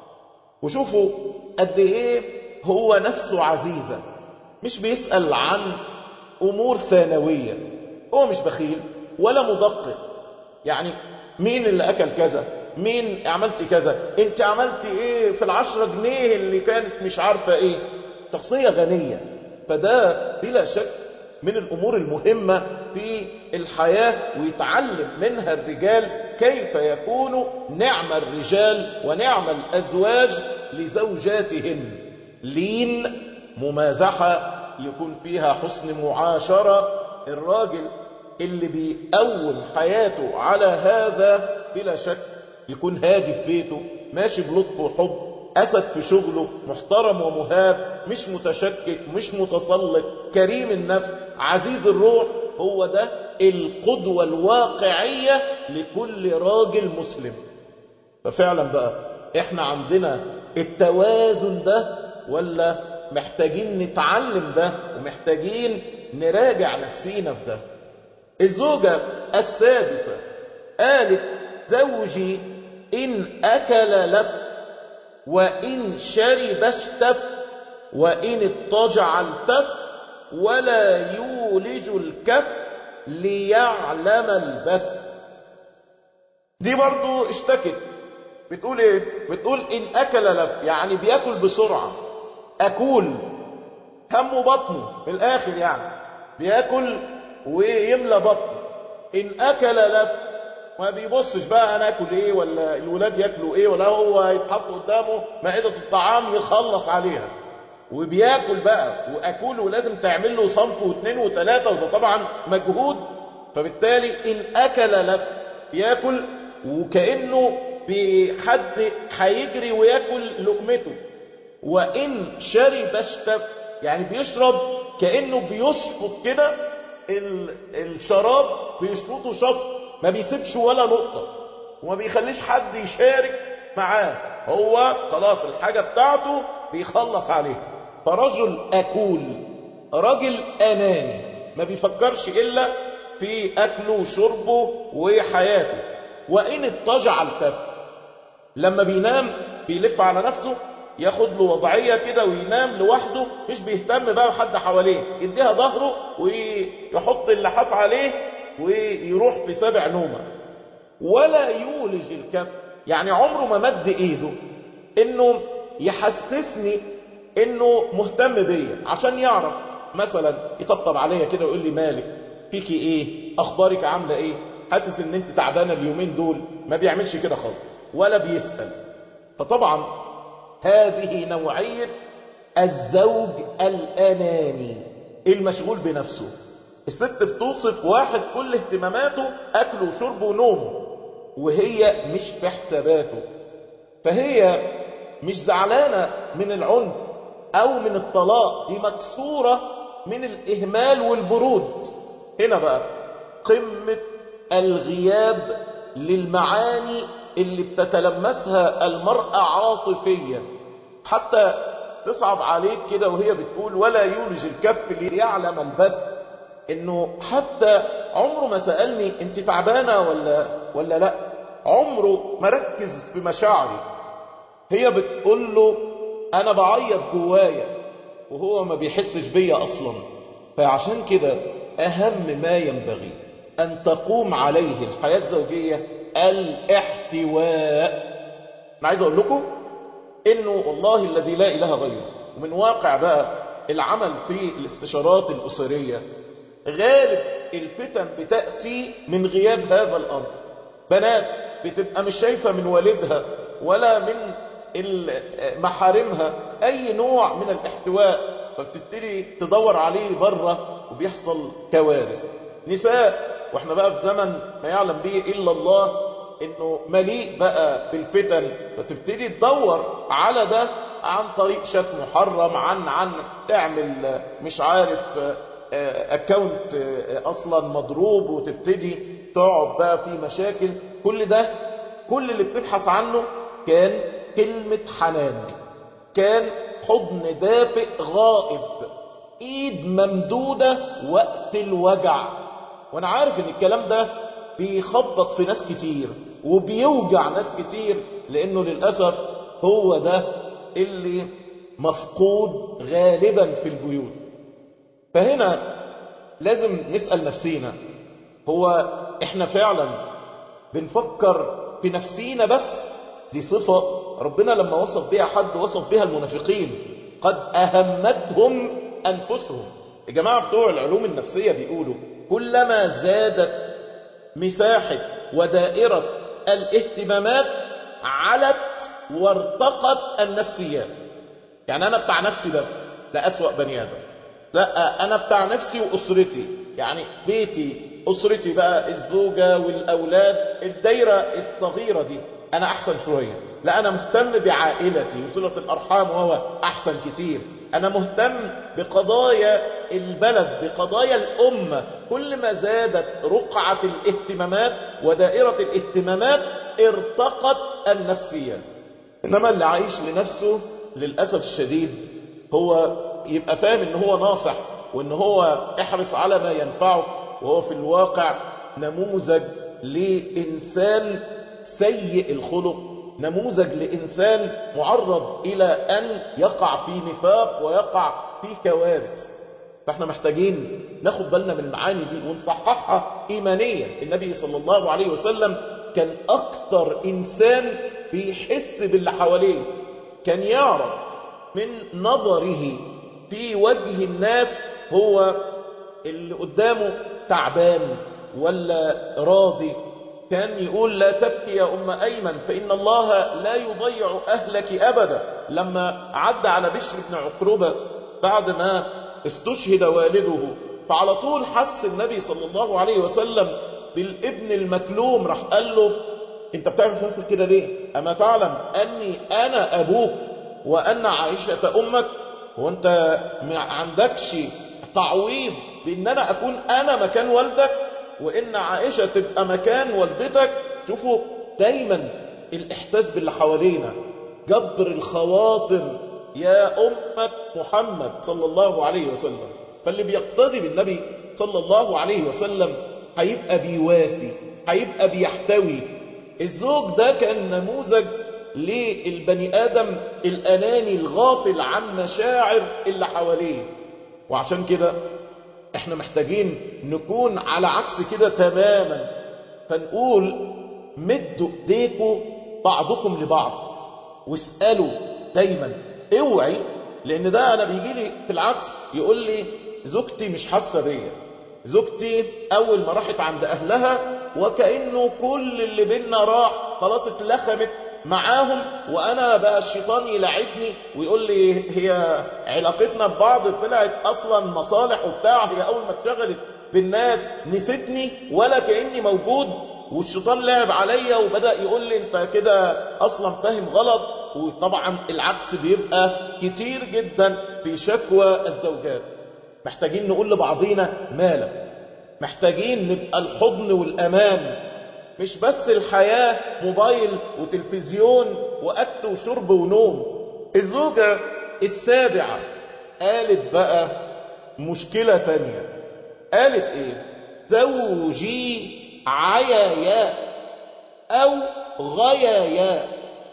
وشوفوا قد ايه هو نفسه عزيزة مش بيسأل عن امور ثانوية هو مش بخيل ولا مدقق يعني مين اللي اكل كذا مين عملت كذا انت عملت ايه في العشرة جنيه اللي كانت مش عارفة ايه شخصية غنية فده بلا شك من الامور المهمة في الحياة ويتعلم منها الرجال كيف يكونوا نعم الرجال ونعم الازواج لزوجاتهن لين ممازحة يكون فيها حسن معاشرة الراجل اللي بيقوم حياته على هذا بلا شك يكون هادي في بيته ماشي بلطف وحب أسد في شغله محترم ومهاب مش متشكك مش متسلط كريم النفس عزيز الروح هو ده القدوة الواقعية لكل راجل مسلم ففعلا بقى احنا عندنا التوازن ده ولا محتاجين نتعلم ده ومحتاجين نراجع نفسينا في ده الزوجة السادسة قالت زوجي إن أكل لف وإن شرب اشتف وإن اضطجع التف ولا يولج الكف ليعلم البث دي برضو اشتكت بتقول ايه بتقول ان اكل لف يعني بياكل بسرعة اكل همه بطنه من الاخر يعني بياكل ويملى بطنه ان اكل لف ما بيبصش بقى انا اكل ايه ولا الولاد ياكلوا ايه ولا هو يتحط قدامه مائدة الطعام يخلص عليها وبياكل بقى واكل ولازم تعمل له صنف واثنين وثلاثة وده طبعا مجهود فبالتالي ان اكل لف ياكل وكأنه بحد هيجري وياكل لقمته وان شرب اشتف يعني بيشرب كأنه بيشفط كده الشراب بيشفطه شفط ما بيسيبش ولا نقطة وما بيخليش حد يشارك معاه هو خلاص الحاجة بتاعته بيخلص عليها فرجل أكول رجل أناني ما بيفكرش إلا في أكله وشربه وحياته وإن اضطجع التف لما بينام بيلف على نفسه ياخد له وضعية كده وينام لوحده مش بيهتم بقى بحد حواليه يديها ظهره ويحط اللحاف عليه ويروح في سبع نومة ولا يولج الكف يعني عمره ما مد ايده انه يحسسني انه مهتم بيا عشان يعرف مثلا يطبطب عليا كده ويقول لي مالك فيكي ايه اخبارك عامله ايه حاسس ان انت تعبانه اليومين دول ما بيعملش كده خالص ولا بيسال فطبعا هذه نوعيه الزوج الاناني المشغول بنفسه الست بتوصف واحد كل اهتماماته اكله وشربه ونومه وهي مش في حساباته فهي مش زعلانة من العنف أو من الطلاق دي مكسورة من الإهمال والبرود هنا بقى قمة الغياب للمعاني اللي بتتلمسها المرأة عاطفيا حتى تصعب عليك كده وهي بتقول ولا يولج الكف ليعلم البث انه حتى عمره ما سألني انت تعبانة ولا, ولا لا عمره ما ركز في مشاعري هي بتقول له انا بعيط جوايا وهو ما بيحسش بيا اصلا فعشان كده اهم ما ينبغي ان تقوم عليه الحياة الزوجية الاحتواء انا عايز اقول لكم انه والله الذي لا اله غيره ومن واقع بقى العمل في الاستشارات الاسرية غالب الفتن بتأتي من غياب هذا الامر بنات بتبقى مش شايفة من والدها ولا من محارمها اي نوع من الاحتواء فبتبتدي تدور عليه بره وبيحصل كوارث نساء واحنا بقى في زمن ما يعلم به الا الله انه مليء بقى بالفتن فتبتدي تدور على ده عن طريق شات محرم عن عن تعمل مش عارف اكونت اصلا مضروب وتبتدي تقعد بقى في مشاكل كل ده كل اللي بتبحث عنه كان كلمة حنان كان حضن دافئ غائب ايد ممدودة وقت الوجع وانا عارف ان الكلام ده بيخبط في ناس كتير وبيوجع ناس كتير لانه للأسف هو ده اللي مفقود غالبا في البيوت فهنا لازم نسأل نفسينا هو احنا فعلا بنفكر في نفسينا بس دي صفة ربنا لما وصف بها حد وصف بها المنافقين قد أهمتهم أنفسهم الجماعة بتوع العلوم النفسية بيقولوا كلما زادت مساحة ودائرة الاهتمامات علت وارتقت النفسيات يعني أنا بتاع نفسي بس لا أسوأ بني آدم لا أنا بتاع نفسي وأسرتي يعني بيتي أسرتي بقى الزوجة والأولاد الدايرة الصغيرة دي أنا أحسن شوية لا أنا مهتم بعائلتي وصلة الأرحام وهو أحسن كتير أنا مهتم بقضايا البلد بقضايا الأمة كل ما زادت رقعة الاهتمامات ودائرة الاهتمامات ارتقت النفسية إنما اللي عايش لنفسه للأسف الشديد هو يبقى فاهم إن هو ناصح وإن هو احرص على ما ينفعه وهو في الواقع نموذج لإنسان سيء الخلق نموذج لإنسان معرض إلى أن يقع في نفاق ويقع في كوارث فاحنا محتاجين ناخد بالنا من المعاني دي ونصححها إيمانيا النبي صلى الله عليه وسلم كان أكتر إنسان بيحس باللي حواليه كان يعرف من نظره في وجه الناس هو اللي قدامه تعبان ولا راضي كان يقول لا تبكي يا أم أيمن فإن الله لا يضيع أهلك أبدا لما عد على بشر بن عقربة بعد ما استشهد والده فعلى طول حس النبي صلى الله عليه وسلم بالابن المكلوم راح قال له انت بتعمل في نفسك كده ليه اما تعلم اني انا ابوك وان عائشة امك وانت ما عندكش تعويض بان انا اكون انا مكان والدك وان عائشة تبقى مكان والدتك شوفوا دايما الاحساس باللي حوالينا جبر الخواطر يا أمة محمد صلى الله عليه وسلم فاللي بيقتدي بالنبي صلى الله عليه وسلم هيبقى بيواسي هيبقى بيحتوي الزوج ده كان نموذج للبني آدم الأناني الغافل عن مشاعر اللي حواليه وعشان كده احنا محتاجين نكون على عكس كده تماما فنقول مدوا ايديكم بعضكم لبعض واسألوا دايما اوعي لان ده انا بيجي لي في العكس يقول لي زوجتي مش حاسه بيا زوجتي اول ما راحت عند اهلها وكانه كل اللي بينا راح خلاص اتلخمت معاهم وانا بقى الشيطان يلعبني ويقول لي هي علاقتنا ببعض طلعت اصلا مصالح وبتاع هي اول ما اتشغلت بالناس نسيتني ولا كاني موجود والشيطان لعب عليا وبدأ يقول لي انت كده اصلا فاهم غلط وطبعا العكس بيبقى كتير جدا في شكوى الزوجات محتاجين نقول لبعضينا مالك محتاجين نبقى الحضن والأمان مش بس الحياة موبايل وتلفزيون وأكل وشرب ونوم الزوجة السابعة قالت بقى مشكلة ثانية قالت ايه زوجي عيايا أو غيايا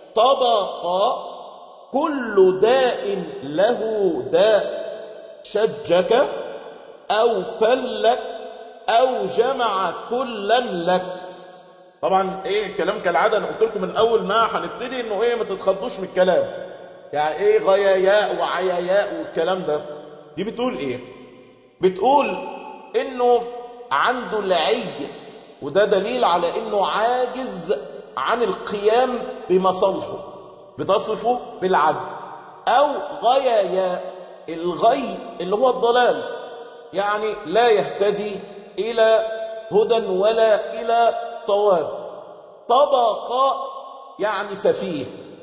طبق كل داء له داء شجك أو فلك أو جمع كلا لك طبعا ايه الكلام كالعادة انا قلت لكم من اول ما هنبتدي انه ايه ما تتخضوش من الكلام يعني ايه غياياء وعياياء والكلام ده دي بتقول ايه بتقول انه عنده العي وده دليل على انه عاجز عن القيام بمصالحه بتصفه بالعدل او غيايا الغي اللي هو الضلال يعني لا يهتدي الى هدى ولا الى صواب طبق يعني سفيه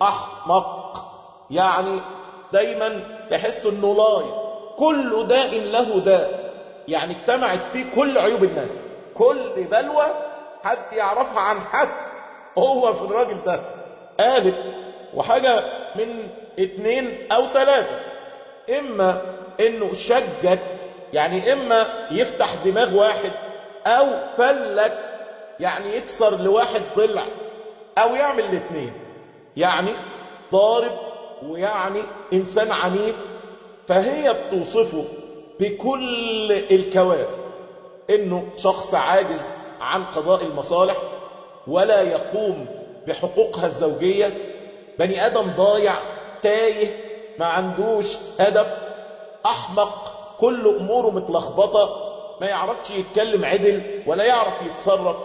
احمق يعني دايما تحس انه لاي كل داء له داء يعني اجتمعت فيه كل عيوب الناس كل بلوى حد يعرفها عن حد هو في الراجل ده قالت وحاجة من اتنين او ثلاثة اما انه شجك يعني اما يفتح دماغ واحد او فلك يعني يكسر لواحد ضلع او يعمل الاثنين يعني ضارب ويعني انسان عنيف فهي بتوصفه بكل الكوارث انه شخص عاجز عن قضاء المصالح ولا يقوم بحقوقها الزوجية بني ادم ضايع تايه ما عندوش هدف احمق كل اموره متلخبطة ما يعرفش يتكلم عدل ولا يعرف يتصرف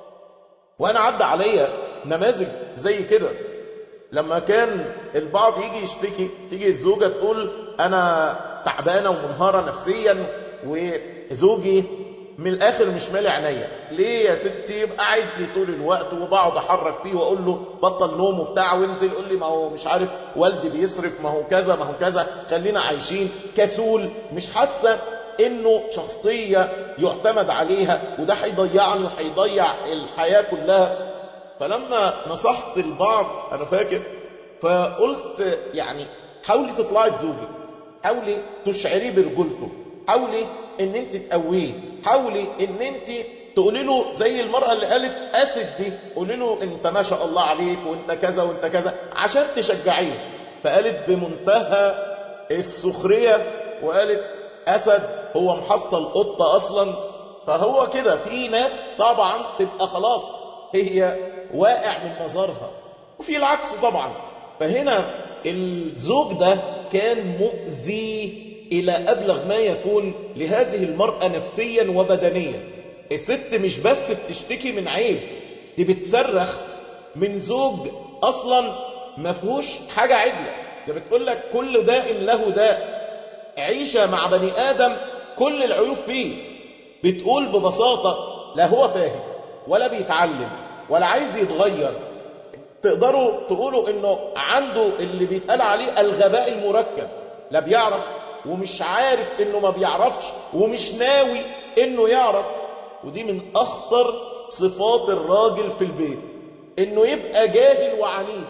وانا عدى عليا نماذج زي كده لما كان البعض يجي يشتكي تيجي الزوجة تقول انا تعبانة ومنهارة نفسيا وزوجي من الاخر مش مالي عينيا ليه يا ستي يبقى قاعد لي طول الوقت وبقعد احرك فيه واقول له بطل نوم وبتاع وانزل يقول لي ما هو مش عارف والدي بيصرف ما هو كذا ما هو كذا خلينا عايشين كسول مش حاسه انه شخصيه يعتمد عليها وده هيضيعني وهيضيع الحياه كلها فلما نصحت البعض انا فاكر فقلت يعني حاولي تطلعي بزوجك حاولي تشعريه برجولته حاولي ان انت تقويه حاولي ان انت تقولي له زي المرأة اللي قالت اسد دي قولي له انت ما شاء الله عليك وانت كذا وانت كذا عشان تشجعيه فقالت بمنتهى السخرية وقالت اسد هو محصل قطة اصلا فهو كده في ناس طبعا تبقى خلاص هي واقع من نظرها وفي العكس طبعا فهنا الزوج ده كان مؤذي إلى أبلغ ما يكون لهذه المرأة نفسيا وبدنيا الست مش بس بتشتكي من عيب دي بتصرخ من زوج أصلا ما فيهوش حاجة عدلة ده بتقول لك كل داء له داء عيشة مع بني آدم كل العيوب فيه بتقول ببساطة لا هو فاهم ولا بيتعلم ولا عايز يتغير تقدروا تقولوا انه عنده اللي بيتقال عليه الغباء المركب لا بيعرف ومش عارف انه ما بيعرفش ومش ناوي انه يعرف ودي من اخطر صفات الراجل في البيت انه يبقى جاهل وعنيد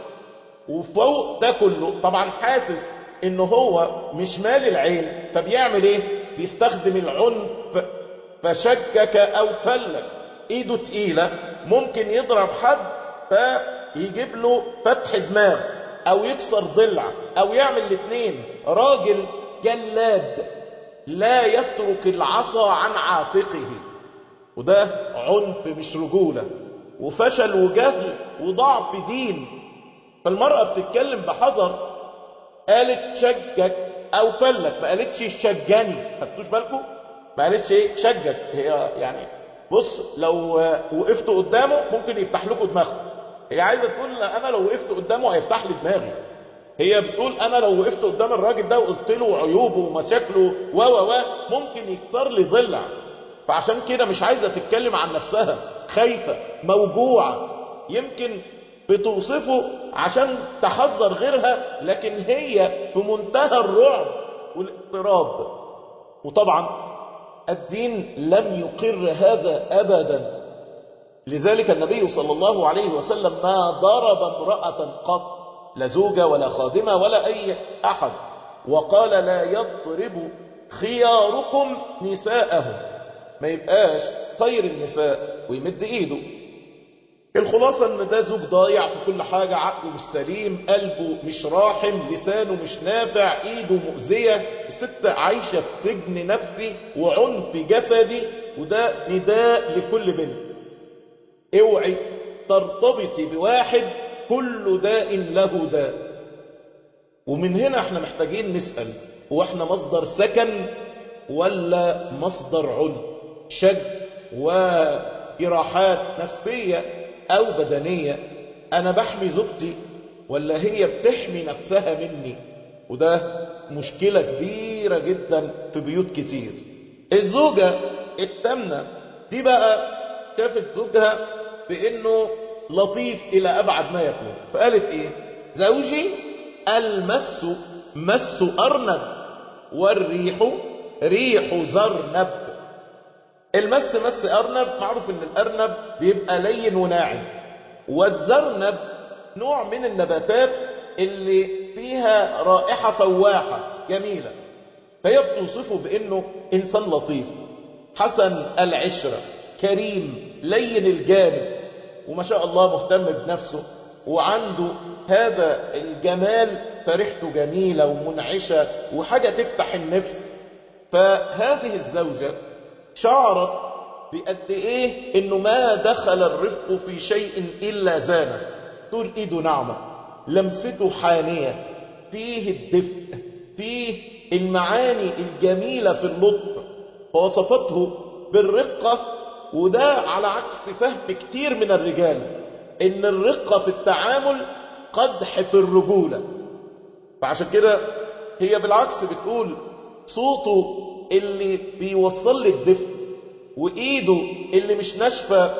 وفوق ده كله طبعا حاسس انه هو مش مال العين فبيعمل ايه بيستخدم العنف فشكك او فلك ايده تقيلة ممكن يضرب حد فيجيب له فتح دماغ او يكسر ضلع او يعمل الاثنين راجل جلاد لا يترك العصا عن عاتقه وده عنف مش رجولة وفشل وجهل وضعف دين فالمرأة بتتكلم بحذر قالت شجك او فلك ما قالتش شجني خدتوش بالكم ما قالتش ايه شجك هي يعني بص لو وقفت قدامه ممكن يفتح لكم دماغكم هي عايزه تقول انا لو وقفت قدامه هيفتح لي دماغي هي بتقول انا لو وقفت قدام الراجل ده وقلت له عيوبه ومشاكله و و و ممكن يكسر لي ضلع فعشان كده مش عايزه تتكلم عن نفسها خايفة موجوعة يمكن بتوصفه عشان تحذر غيرها لكن هي في منتهى الرعب والاضطراب وطبعا الدين لم يقر هذا أبدا لذلك النبي صلى الله عليه وسلم ما ضرب امرأة قط لا زوجة ولا خادمة ولا أي أحد وقال لا يضرب خياركم نساءهم ما يبقاش طير النساء ويمد ايده الخلاصة ان ده زوج ضايع في كل حاجة عقله مش سليم قلبه مش راحم لسانه مش نافع ايده مؤذية الست عايشة في سجن نفسي وعنف جسدي وده نداء لكل بنت اوعي ترتبطي بواحد كل داء له داء ومن هنا احنا محتاجين نسأل هو احنا مصدر سكن ولا مصدر عنف شد وجراحات نفسية أو بدنية أنا بحمي زوجتي ولا هي بتحمي نفسها مني وده مشكلة كبيرة جدا في بيوت كتير الزوجة التامنة دي بقى شافت زوجها بأنه لطيف إلى أبعد ما يكون فقالت إيه زوجي المس مس أرنب والريح ريح زرنب المس مس أرنب معروف ان الأرنب بيبقى لين وناعم والزرنب نوع من النباتات اللي فيها رائحة فواحة جميلة فهي بتوصفه بأنه إنسان لطيف حسن العشرة كريم لين الجانب وما شاء الله مهتم بنفسه وعنده هذا الجمال فريحته جميلة ومنعشة وحاجة تفتح النفس فهذه الزوجة شعرت بقد ايه انه ما دخل الرفق في شيء الا زانه تقول ايده ناعمه لمسته حانيه فيه الدفء فيه المعاني الجميله في اللطف فوصفته بالرقه وده على عكس فهم كتير من الرجال ان الرقه في التعامل قدح في الرجوله فعشان كده هي بالعكس بتقول صوته اللي بيوصل لي الدفء وايده اللي مش ناشفه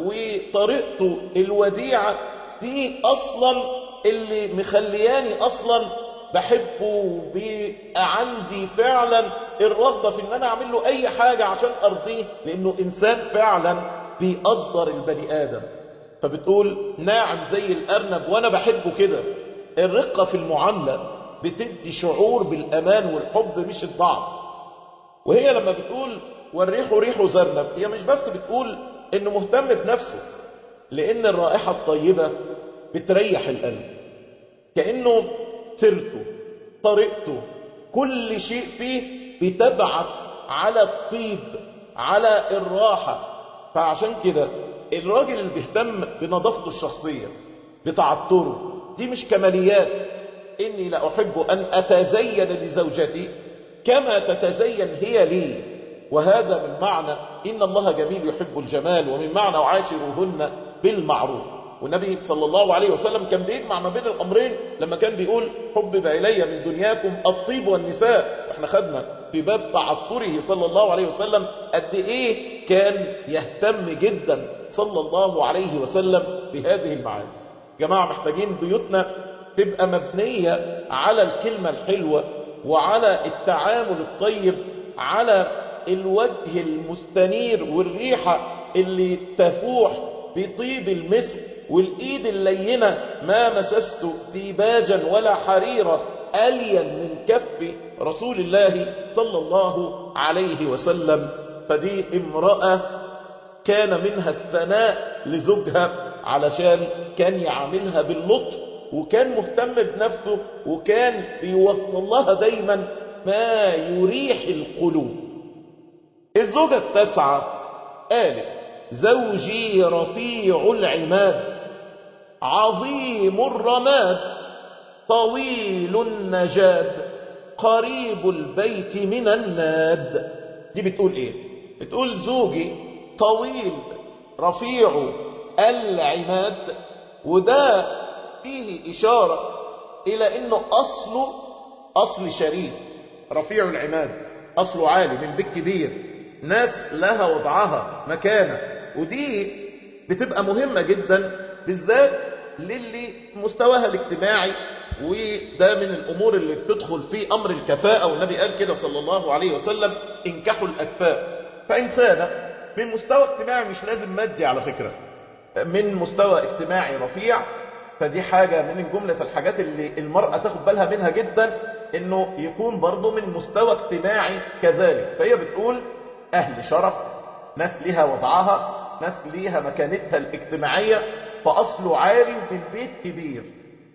وطريقته الوديعه دي اصلا اللي مخلياني اصلا بحبه وبيبقى عندي فعلا الرغبه في ان انا اعمل له اي حاجه عشان ارضيه لانه انسان فعلا بيقدر البني ادم فبتقول ناعم زي الارنب وانا بحبه كده الرقه في المعامله بتدي شعور بالامان والحب مش الضعف وهي لما بتقول والريح ريح زرنب هي مش بس بتقول انه مهتم بنفسه لان الرائحة الطيبة بتريح القلب كأنه سيرته طريقته كل شيء فيه بتبعث على الطيب على الراحة فعشان كده الراجل اللي بيهتم بنظافته الشخصية بتعطره دي مش كماليات إني لا أحب أن أتزين لزوجتي كما تتزين هي لي وهذا من معنى إن الله جميل يحب الجمال ومن معنى وعاشروهن بالمعروف والنبي صلى الله عليه وسلم كان بيجمع ما بين الأمرين لما كان بيقول حبب إلي من دنياكم الطيب والنساء احنا خدنا في باب تعطره صلى الله عليه وسلم قد إيه كان يهتم جدا صلى الله عليه وسلم بهذه المعاني جماعة محتاجين بيوتنا تبقى مبنية على الكلمة الحلوة وعلى التعامل الطيب على الوجه المستنير والريحة اللي تفوح بطيب المسك والإيد اللينة ما مسست ديباجا ولا حريرة ألين من كف رسول الله صلى الله عليه وسلم فدي امرأة كان منها الثناء لزوجها علشان كان يعاملها باللطف وكان مهتم بنفسه وكان بيوصل لها دايما ما يريح القلوب الزوجة التاسعة قالت زوجي رفيع العماد عظيم الرماد طويل النجاد قريب البيت من الناد دي بتقول ايه بتقول زوجي طويل رفيع العماد وده فيه إشارة إلى أنه أصله أصل شريف رفيع العماد أصله عالي من بيت كبير ناس لها وضعها مكانة ودي بتبقى مهمة جدا بالذات للي مستواها الاجتماعي وده من الأمور اللي بتدخل في أمر الكفاءة والنبي قال كده صلى الله عليه وسلم انكحوا الأكفاء فإنسانة من مستوى اجتماعي مش لازم مادي على فكرة من مستوى اجتماعي رفيع فدي حاجة من جملة الحاجات اللي المرأة تاخد بالها منها جدا انه يكون برضه من مستوى اجتماعي كذلك فهي بتقول اهل شرف ناس ليها وضعها ناس ليها مكانتها الاجتماعية فاصله عالي بالبيت كبير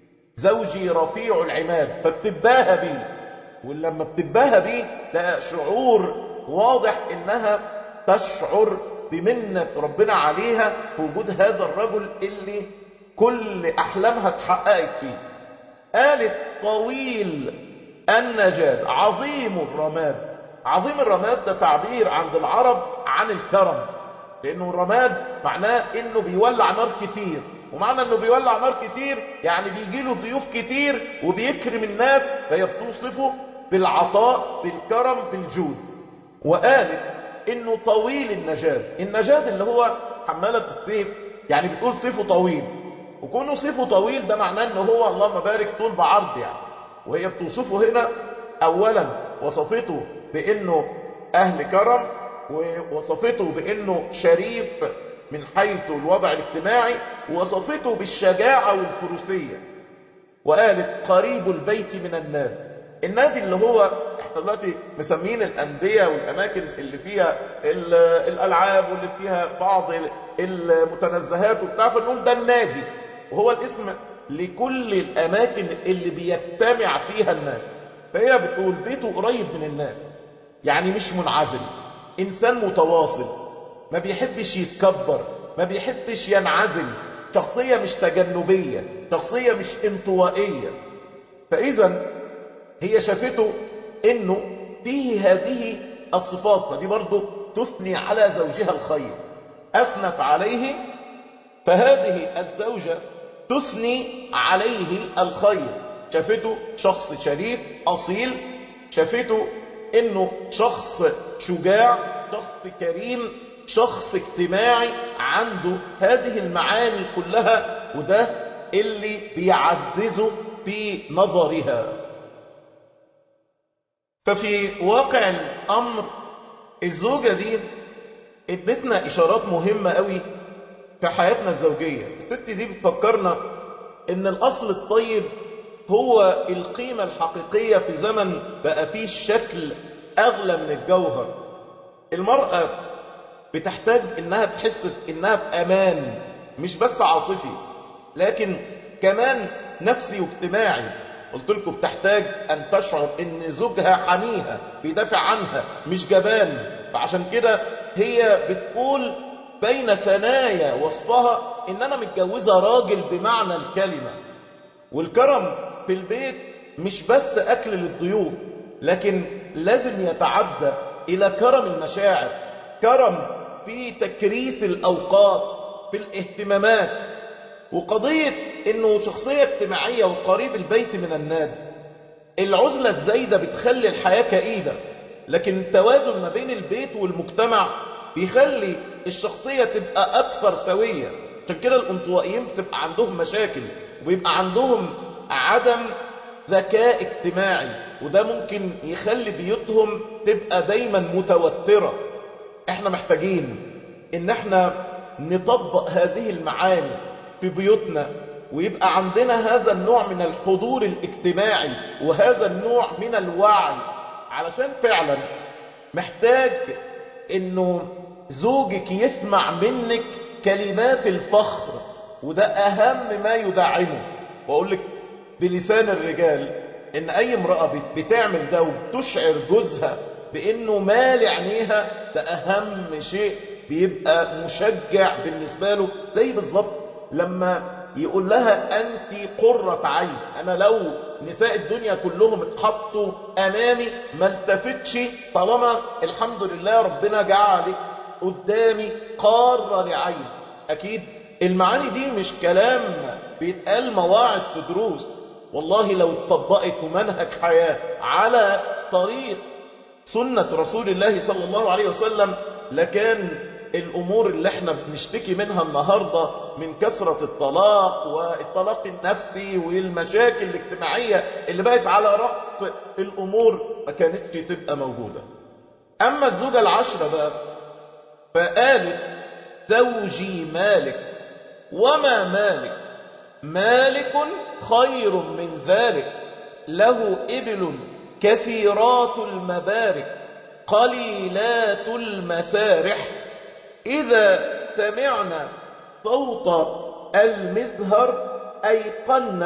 زوجي رفيع العماد فبتباهى بيه ولما بتباهى بيه ده شعور واضح انها تشعر بمنة ربنا عليها في وجود هذا الرجل اللي كل أحلامها اتحققت فيه قالت طويل النجاد عظيم الرماد عظيم الرماد ده تعبير عند العرب عن الكرم لأنه الرماد معناه إنه بيولع نار كتير ومعنى إنه بيولع نار كتير يعني بيجي له ضيوف كتير وبيكرم الناس فهي بتوصفه بالعطاء بالكرم بالجود وقالت إنه طويل النجاد النجاد اللي هو حمالة السيف يعني بتقول سيفه طويل وكونه سيفه طويل ده معناه ان هو اللهم بارك طول بعرض يعني وهي بتوصفه هنا اولا وصفته بانه اهل كرم ووصفته بانه شريف من حيث الوضع الاجتماعي ووصفته بالشجاعة والفروسية وقالت قريب البيت من الناس النادي اللي هو احنا دلوقتي مسمين الانديه والاماكن اللي فيها الالعاب واللي فيها بعض المتنزهات وبتاع فنقول ده النادي وهو الاسم لكل الاماكن اللي بيجتمع فيها الناس فهي بتقول بيته قريب من الناس يعني مش منعزل انسان متواصل ما بيحبش يتكبر ما بيحبش ينعزل شخصيه مش تجنبيه شخصيه مش انطوائيه فاذا هي شافته انه فيه هذه الصفات فدي برضه تثني على زوجها الخير اثنت عليه فهذه الزوجة تثني عليه الخير شافته شخص شريف اصيل شافته انه شخص شجاع شخص كريم شخص اجتماعي عنده هذه المعاني كلها وده اللي بيعززه في نظرها ففي واقع الأمر الزوجة دي ادتنا إشارات مهمة قوي في حياتنا الزوجية الست دي بتفكرنا ان الأصل الطيب هو القيمة الحقيقية في زمن بقى فيه الشكل أغلى من الجوهر المرأة بتحتاج انها تحس انها في امان مش بس عاطفي لكن كمان نفسي واجتماعي قلت لكم بتحتاج ان تشعر ان زوجها حميها بيدافع عنها مش جبان فعشان كده هي بتقول بين ثنايا وصفها ان انا متجوزه راجل بمعنى الكلمه والكرم في البيت مش بس اكل للضيوف لكن لازم يتعدى الى كرم المشاعر كرم في تكريس الاوقات في الاهتمامات وقضية انه شخصية اجتماعية وقريب البيت من الناس العزلة الزايدة بتخلي الحياة كئيبة لكن التوازن ما بين البيت والمجتمع بيخلي الشخصية تبقى اكثر سوية عشان كده الانطوائيين بتبقى عندهم مشاكل وبيبقى عندهم عدم ذكاء اجتماعي وده ممكن يخلي بيوتهم تبقى دايما متوترة احنا محتاجين ان احنا نطبق هذه المعاني في بيوتنا ويبقى عندنا هذا النوع من الحضور الاجتماعي وهذا النوع من الوعي علشان فعلا محتاج انه زوجك يسمع منك كلمات الفخر وده اهم ما يدعمه واقول لك بلسان الرجال ان اي امرأة بتعمل ده وبتشعر جوزها بانه مال عينيها ده اهم شيء بيبقى مشجع بالنسبة له زي بالظبط لما يقول لها انت قرة عين انا لو نساء الدنيا كلهم اتحطوا امامي ما التفتش طالما الحمد لله ربنا جعلك قدامي قارة لعين اكيد المعاني دي مش كلام بيتقال مواعظ في دروس والله لو اتطبقت منهج حياة على طريق سنة رسول الله صلى الله عليه وسلم لكان الأمور اللي احنا بنشتكي منها النهاردة من كثرة الطلاق والطلاق النفسي والمشاكل الاجتماعية اللي بقت على رأس الأمور ما كانتش تبقى موجودة أما الزوجة العشرة بقى فقالت زوجي مالك وما مالك مالك خير من ذلك له إبل كثيرات المبارك قليلات المسارح إذا سمعنا صوت المزهر أيقن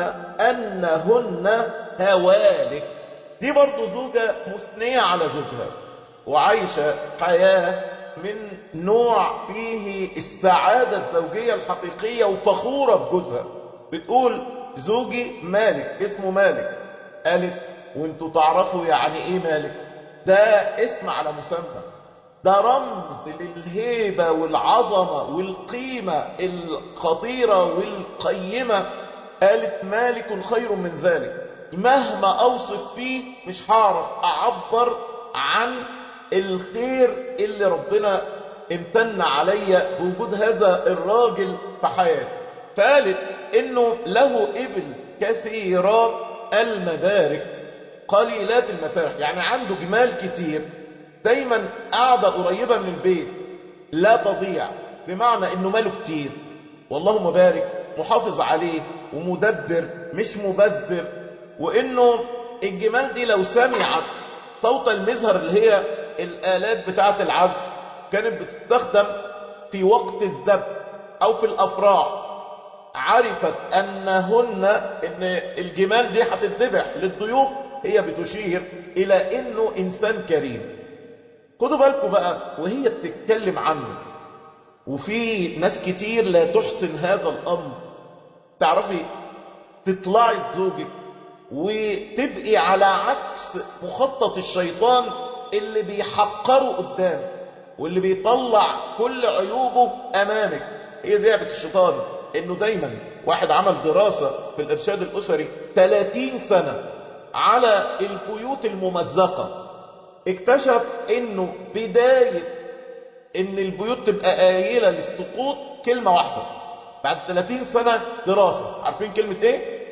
أنهن هوالك دي برضو زوجة مثنية على زوجها وعايشة حياة من نوع فيه السعادة الزوجية الحقيقية وفخورة بجوزها بتقول زوجي مالك اسمه مالك قالت وانتوا تعرفوا يعني ايه مالك ده اسم على مسمى ده رمز للهيبة والعظمة والقيمة الخطيرة والقيمة قالت مالك خير من ذلك مهما أوصف فيه مش هعرف أعبر عن الخير اللي ربنا امتن عليا بوجود هذا الراجل في حياتي فقالت انه له ابل كثيرات المبارك قليلات المسارح يعني عنده جمال كتير دايما قاعدة قريبة من البيت لا تضيع بمعنى انه ماله كتير والله مبارك محافظ عليه ومدبر مش مبذر وانه الجمال دي لو سمعت صوت المزهر اللي هي الآلات بتاعة العزف كانت بتستخدم في وقت الذبح أو في الأفراح عرفت أنهن إن الجمال دي هتتذبح للضيوف هي بتشير إلى إنه إنسان كريم خدوا بالكم بقى وهي بتتكلم عنه وفي ناس كتير لا تحسن هذا الأمر تعرفي تطلعي زوجك وتبقي على عكس مخطط الشيطان اللي بيحقره قدامك واللي بيطلع كل عيوبه أمامك هي دي لعبة الشيطان انه دايما واحد عمل دراسة في الارشاد الاسري 30 سنة على البيوت الممزقة اكتشف انه بداية ان البيوت تبقى قايلة للسقوط كلمة واحدة بعد 30 سنة دراسة عارفين كلمة ايه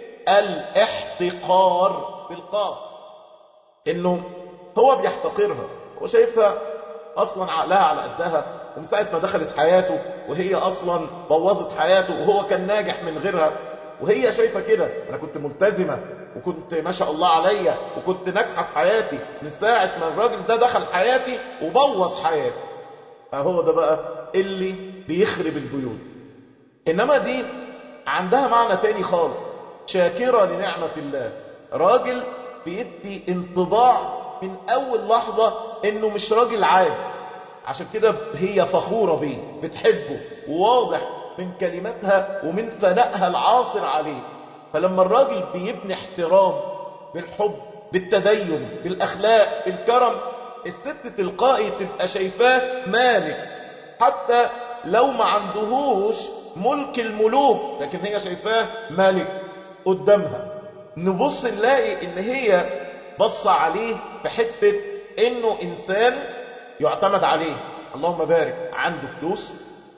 الاحتقار بالقاف انه هو بيحتقرها هو شايفها اصلا عقلها على قدها ومن ساعة ما دخلت حياته وهي اصلا بوظت حياته وهو كان ناجح من غيرها وهي شايفة كده انا كنت ملتزمة وكنت ما شاء الله عليا وكنت ناجحة في حياتي من ساعة ما الراجل ده دخل حياتي وبوظ حياتي اهو ده بقى اللي بيخرب البيوت انما دي عندها معنى تاني خالص شاكرة لنعمة الله راجل بيدي انطباع من اول لحظة انه مش راجل عادي عشان كده هي فخورة بيه بتحبه وواضح من كلماتها ومن ثنائها العاطر عليه فلما الراجل بيبني احترام بالحب بالتدين بالاخلاق بالكرم الست تلقائي تبقى شايفاه مالك حتى لو ما عندهوش ملك الملوك لكن هي شايفاه مالك قدامها نبص نلاقي ان هي بص عليه في حتة انه انسان يعتمد عليه اللهم بارك عنده فلوس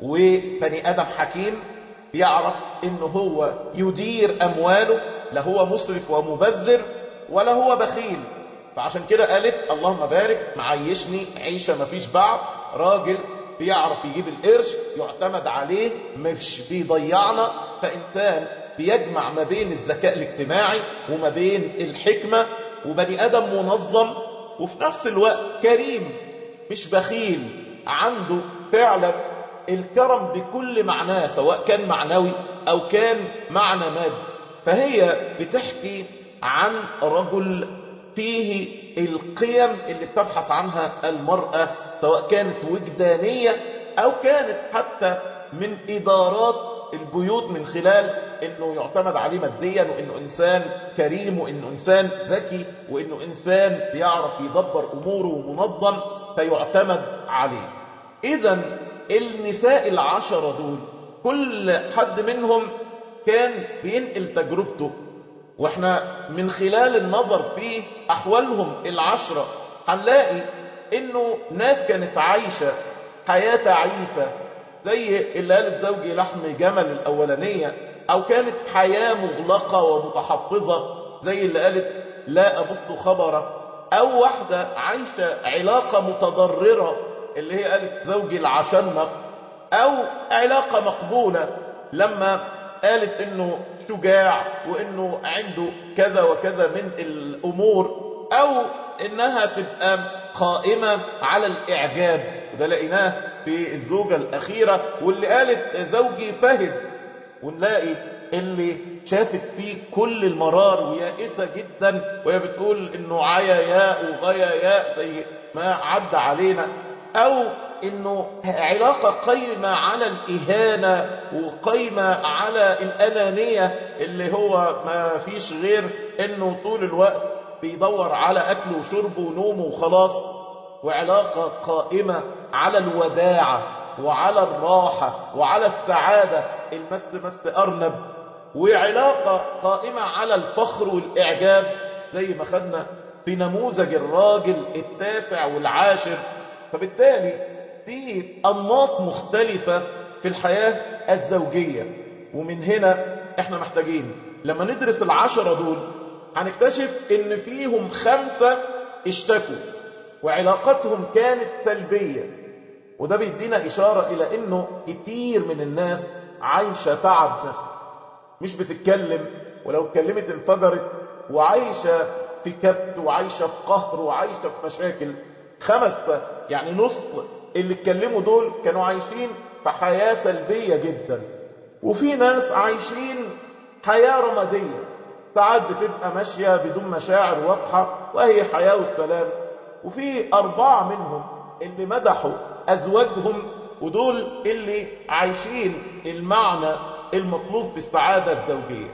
وبني ادم حكيم بيعرف انه هو يدير امواله لا هو مسرف ومبذر ولا هو بخيل فعشان كده قالت اللهم بارك معيشني عيشة مفيش بعد راجل بيعرف يجيب القرش يعتمد عليه مش بيضيعنا فإنسان بيجمع ما بين الذكاء الاجتماعي وما بين الحكمة وبني آدم منظم وفي نفس الوقت كريم مش بخيل عنده فعلا الكرم بكل معناه سواء كان معنوي أو كان معنى مادي فهي بتحكي عن رجل فيه القيم اللي بتبحث عنها المرأة سواء كانت وجدانية أو كانت حتى من إدارات البيوت من خلال انه يعتمد عليه ماديا وانه انسان كريم وانه انسان ذكي وانه انسان بيعرف يدبر اموره ومنظم فيعتمد عليه اذا النساء العشرة دول كل حد منهم كان بينقل تجربته واحنا من خلال النظر في احوالهم العشرة هنلاقي انه ناس كانت عايشة حياة عيسى زي اللي قالت زوجي لحم جمل الأولانية أو كانت حياة مغلقة ومتحفظة زي اللي قالت لا أبث خبره أو واحدة عايشة علاقة متضررة اللي هي قالت زوجي العشنق أو علاقة مقبولة لما قالت إنه شجاع وإنه عنده كذا وكذا من الأمور أو إنها تبقى قائمة على الإعجاب وده لقيناه في الزوجة الأخيرة واللي قالت زوجي فهد ونلاقي اللي شافت فيه كل المرار ويائسة جدا وهي بتقول انه عيا ياء وغيا ياء زي ما عدى علينا او انه علاقة قايمة على الاهانة وقايمة على الانانية اللي هو ما فيش غير انه طول الوقت بيدور على اكله وشربه ونومه وخلاص وعلاقة قائمة على الوداعة وعلى الراحة وعلى السعادة المس مس أرنب وعلاقة قائمة على الفخر والإعجاب زي ما خدنا في نموذج الراجل التاسع والعاشر فبالتالي في أنماط مختلفة في الحياة الزوجية ومن هنا احنا محتاجين لما ندرس العشرة دول هنكتشف ان فيهم خمسة اشتكوا وعلاقتهم كانت سلبية وده بيدينا إشارة إلى إنه كتير من الناس عايشة تعب نفسي مش بتتكلم ولو اتكلمت انفجرت وعايشة في كبت وعايشة في قهر وعايشة في مشاكل خمسة يعني نص اللي اتكلموا دول كانوا عايشين في حياة سلبية جدا وفي ناس عايشين حياة رمادية ساعات بتبقى ماشية بدون مشاعر واضحة وهي حياة والسلام وفي أربعة منهم اللي مدحوا أزواجهم ودول اللي عايشين المعنى المطلوب في السعادة الزوجية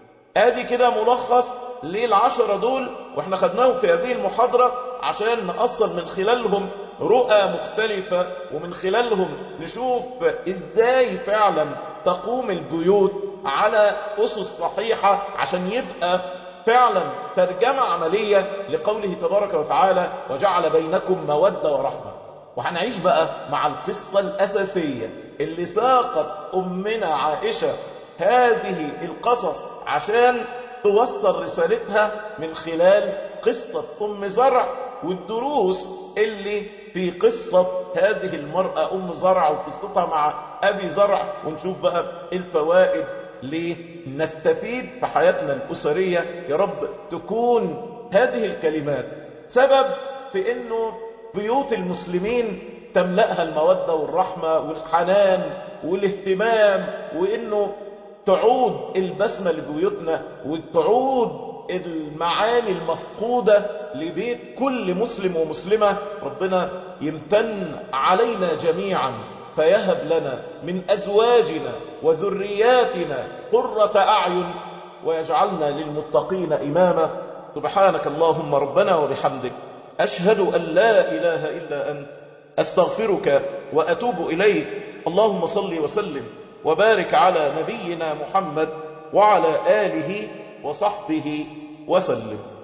ادي كده ملخص للعشرة دول واحنا خدناهم في هذه المحاضرة عشان نأصل من خلالهم رؤى مختلفة ومن خلالهم نشوف ازاي فعلا تقوم البيوت على أسس صحيحة عشان يبقى فعلا ترجمة عملية لقوله تبارك وتعالى وجعل بينكم مودة ورحمة وهنعيش بقى مع القصة الأساسية اللي ساقت أمنا عائشة هذه القصص عشان توصل رسالتها من خلال قصة أم زرع والدروس اللي في قصة هذه المرأة أم زرع وقصتها مع أبي زرع ونشوف بقى الفوائد لنستفيد في حياتنا الأسرية يا رب تكون هذه الكلمات سبب في أنه بيوت المسلمين تملأها المودة والرحمة والحنان والاهتمام وأنه تعود البسمة لبيوتنا وتعود المعاني المفقودة لبيت كل مسلم ومسلمة ربنا يمتن علينا جميعا فيهب لنا من أزواجنا وذرياتنا قرة أعين ويجعلنا للمتقين إماما سبحانك اللهم ربنا وبحمدك أشهد أن لا إله إلا أنت أستغفرك وأتوب إليك اللهم صل وسلم وبارك على نبينا محمد وعلى آله وصحبه وسلم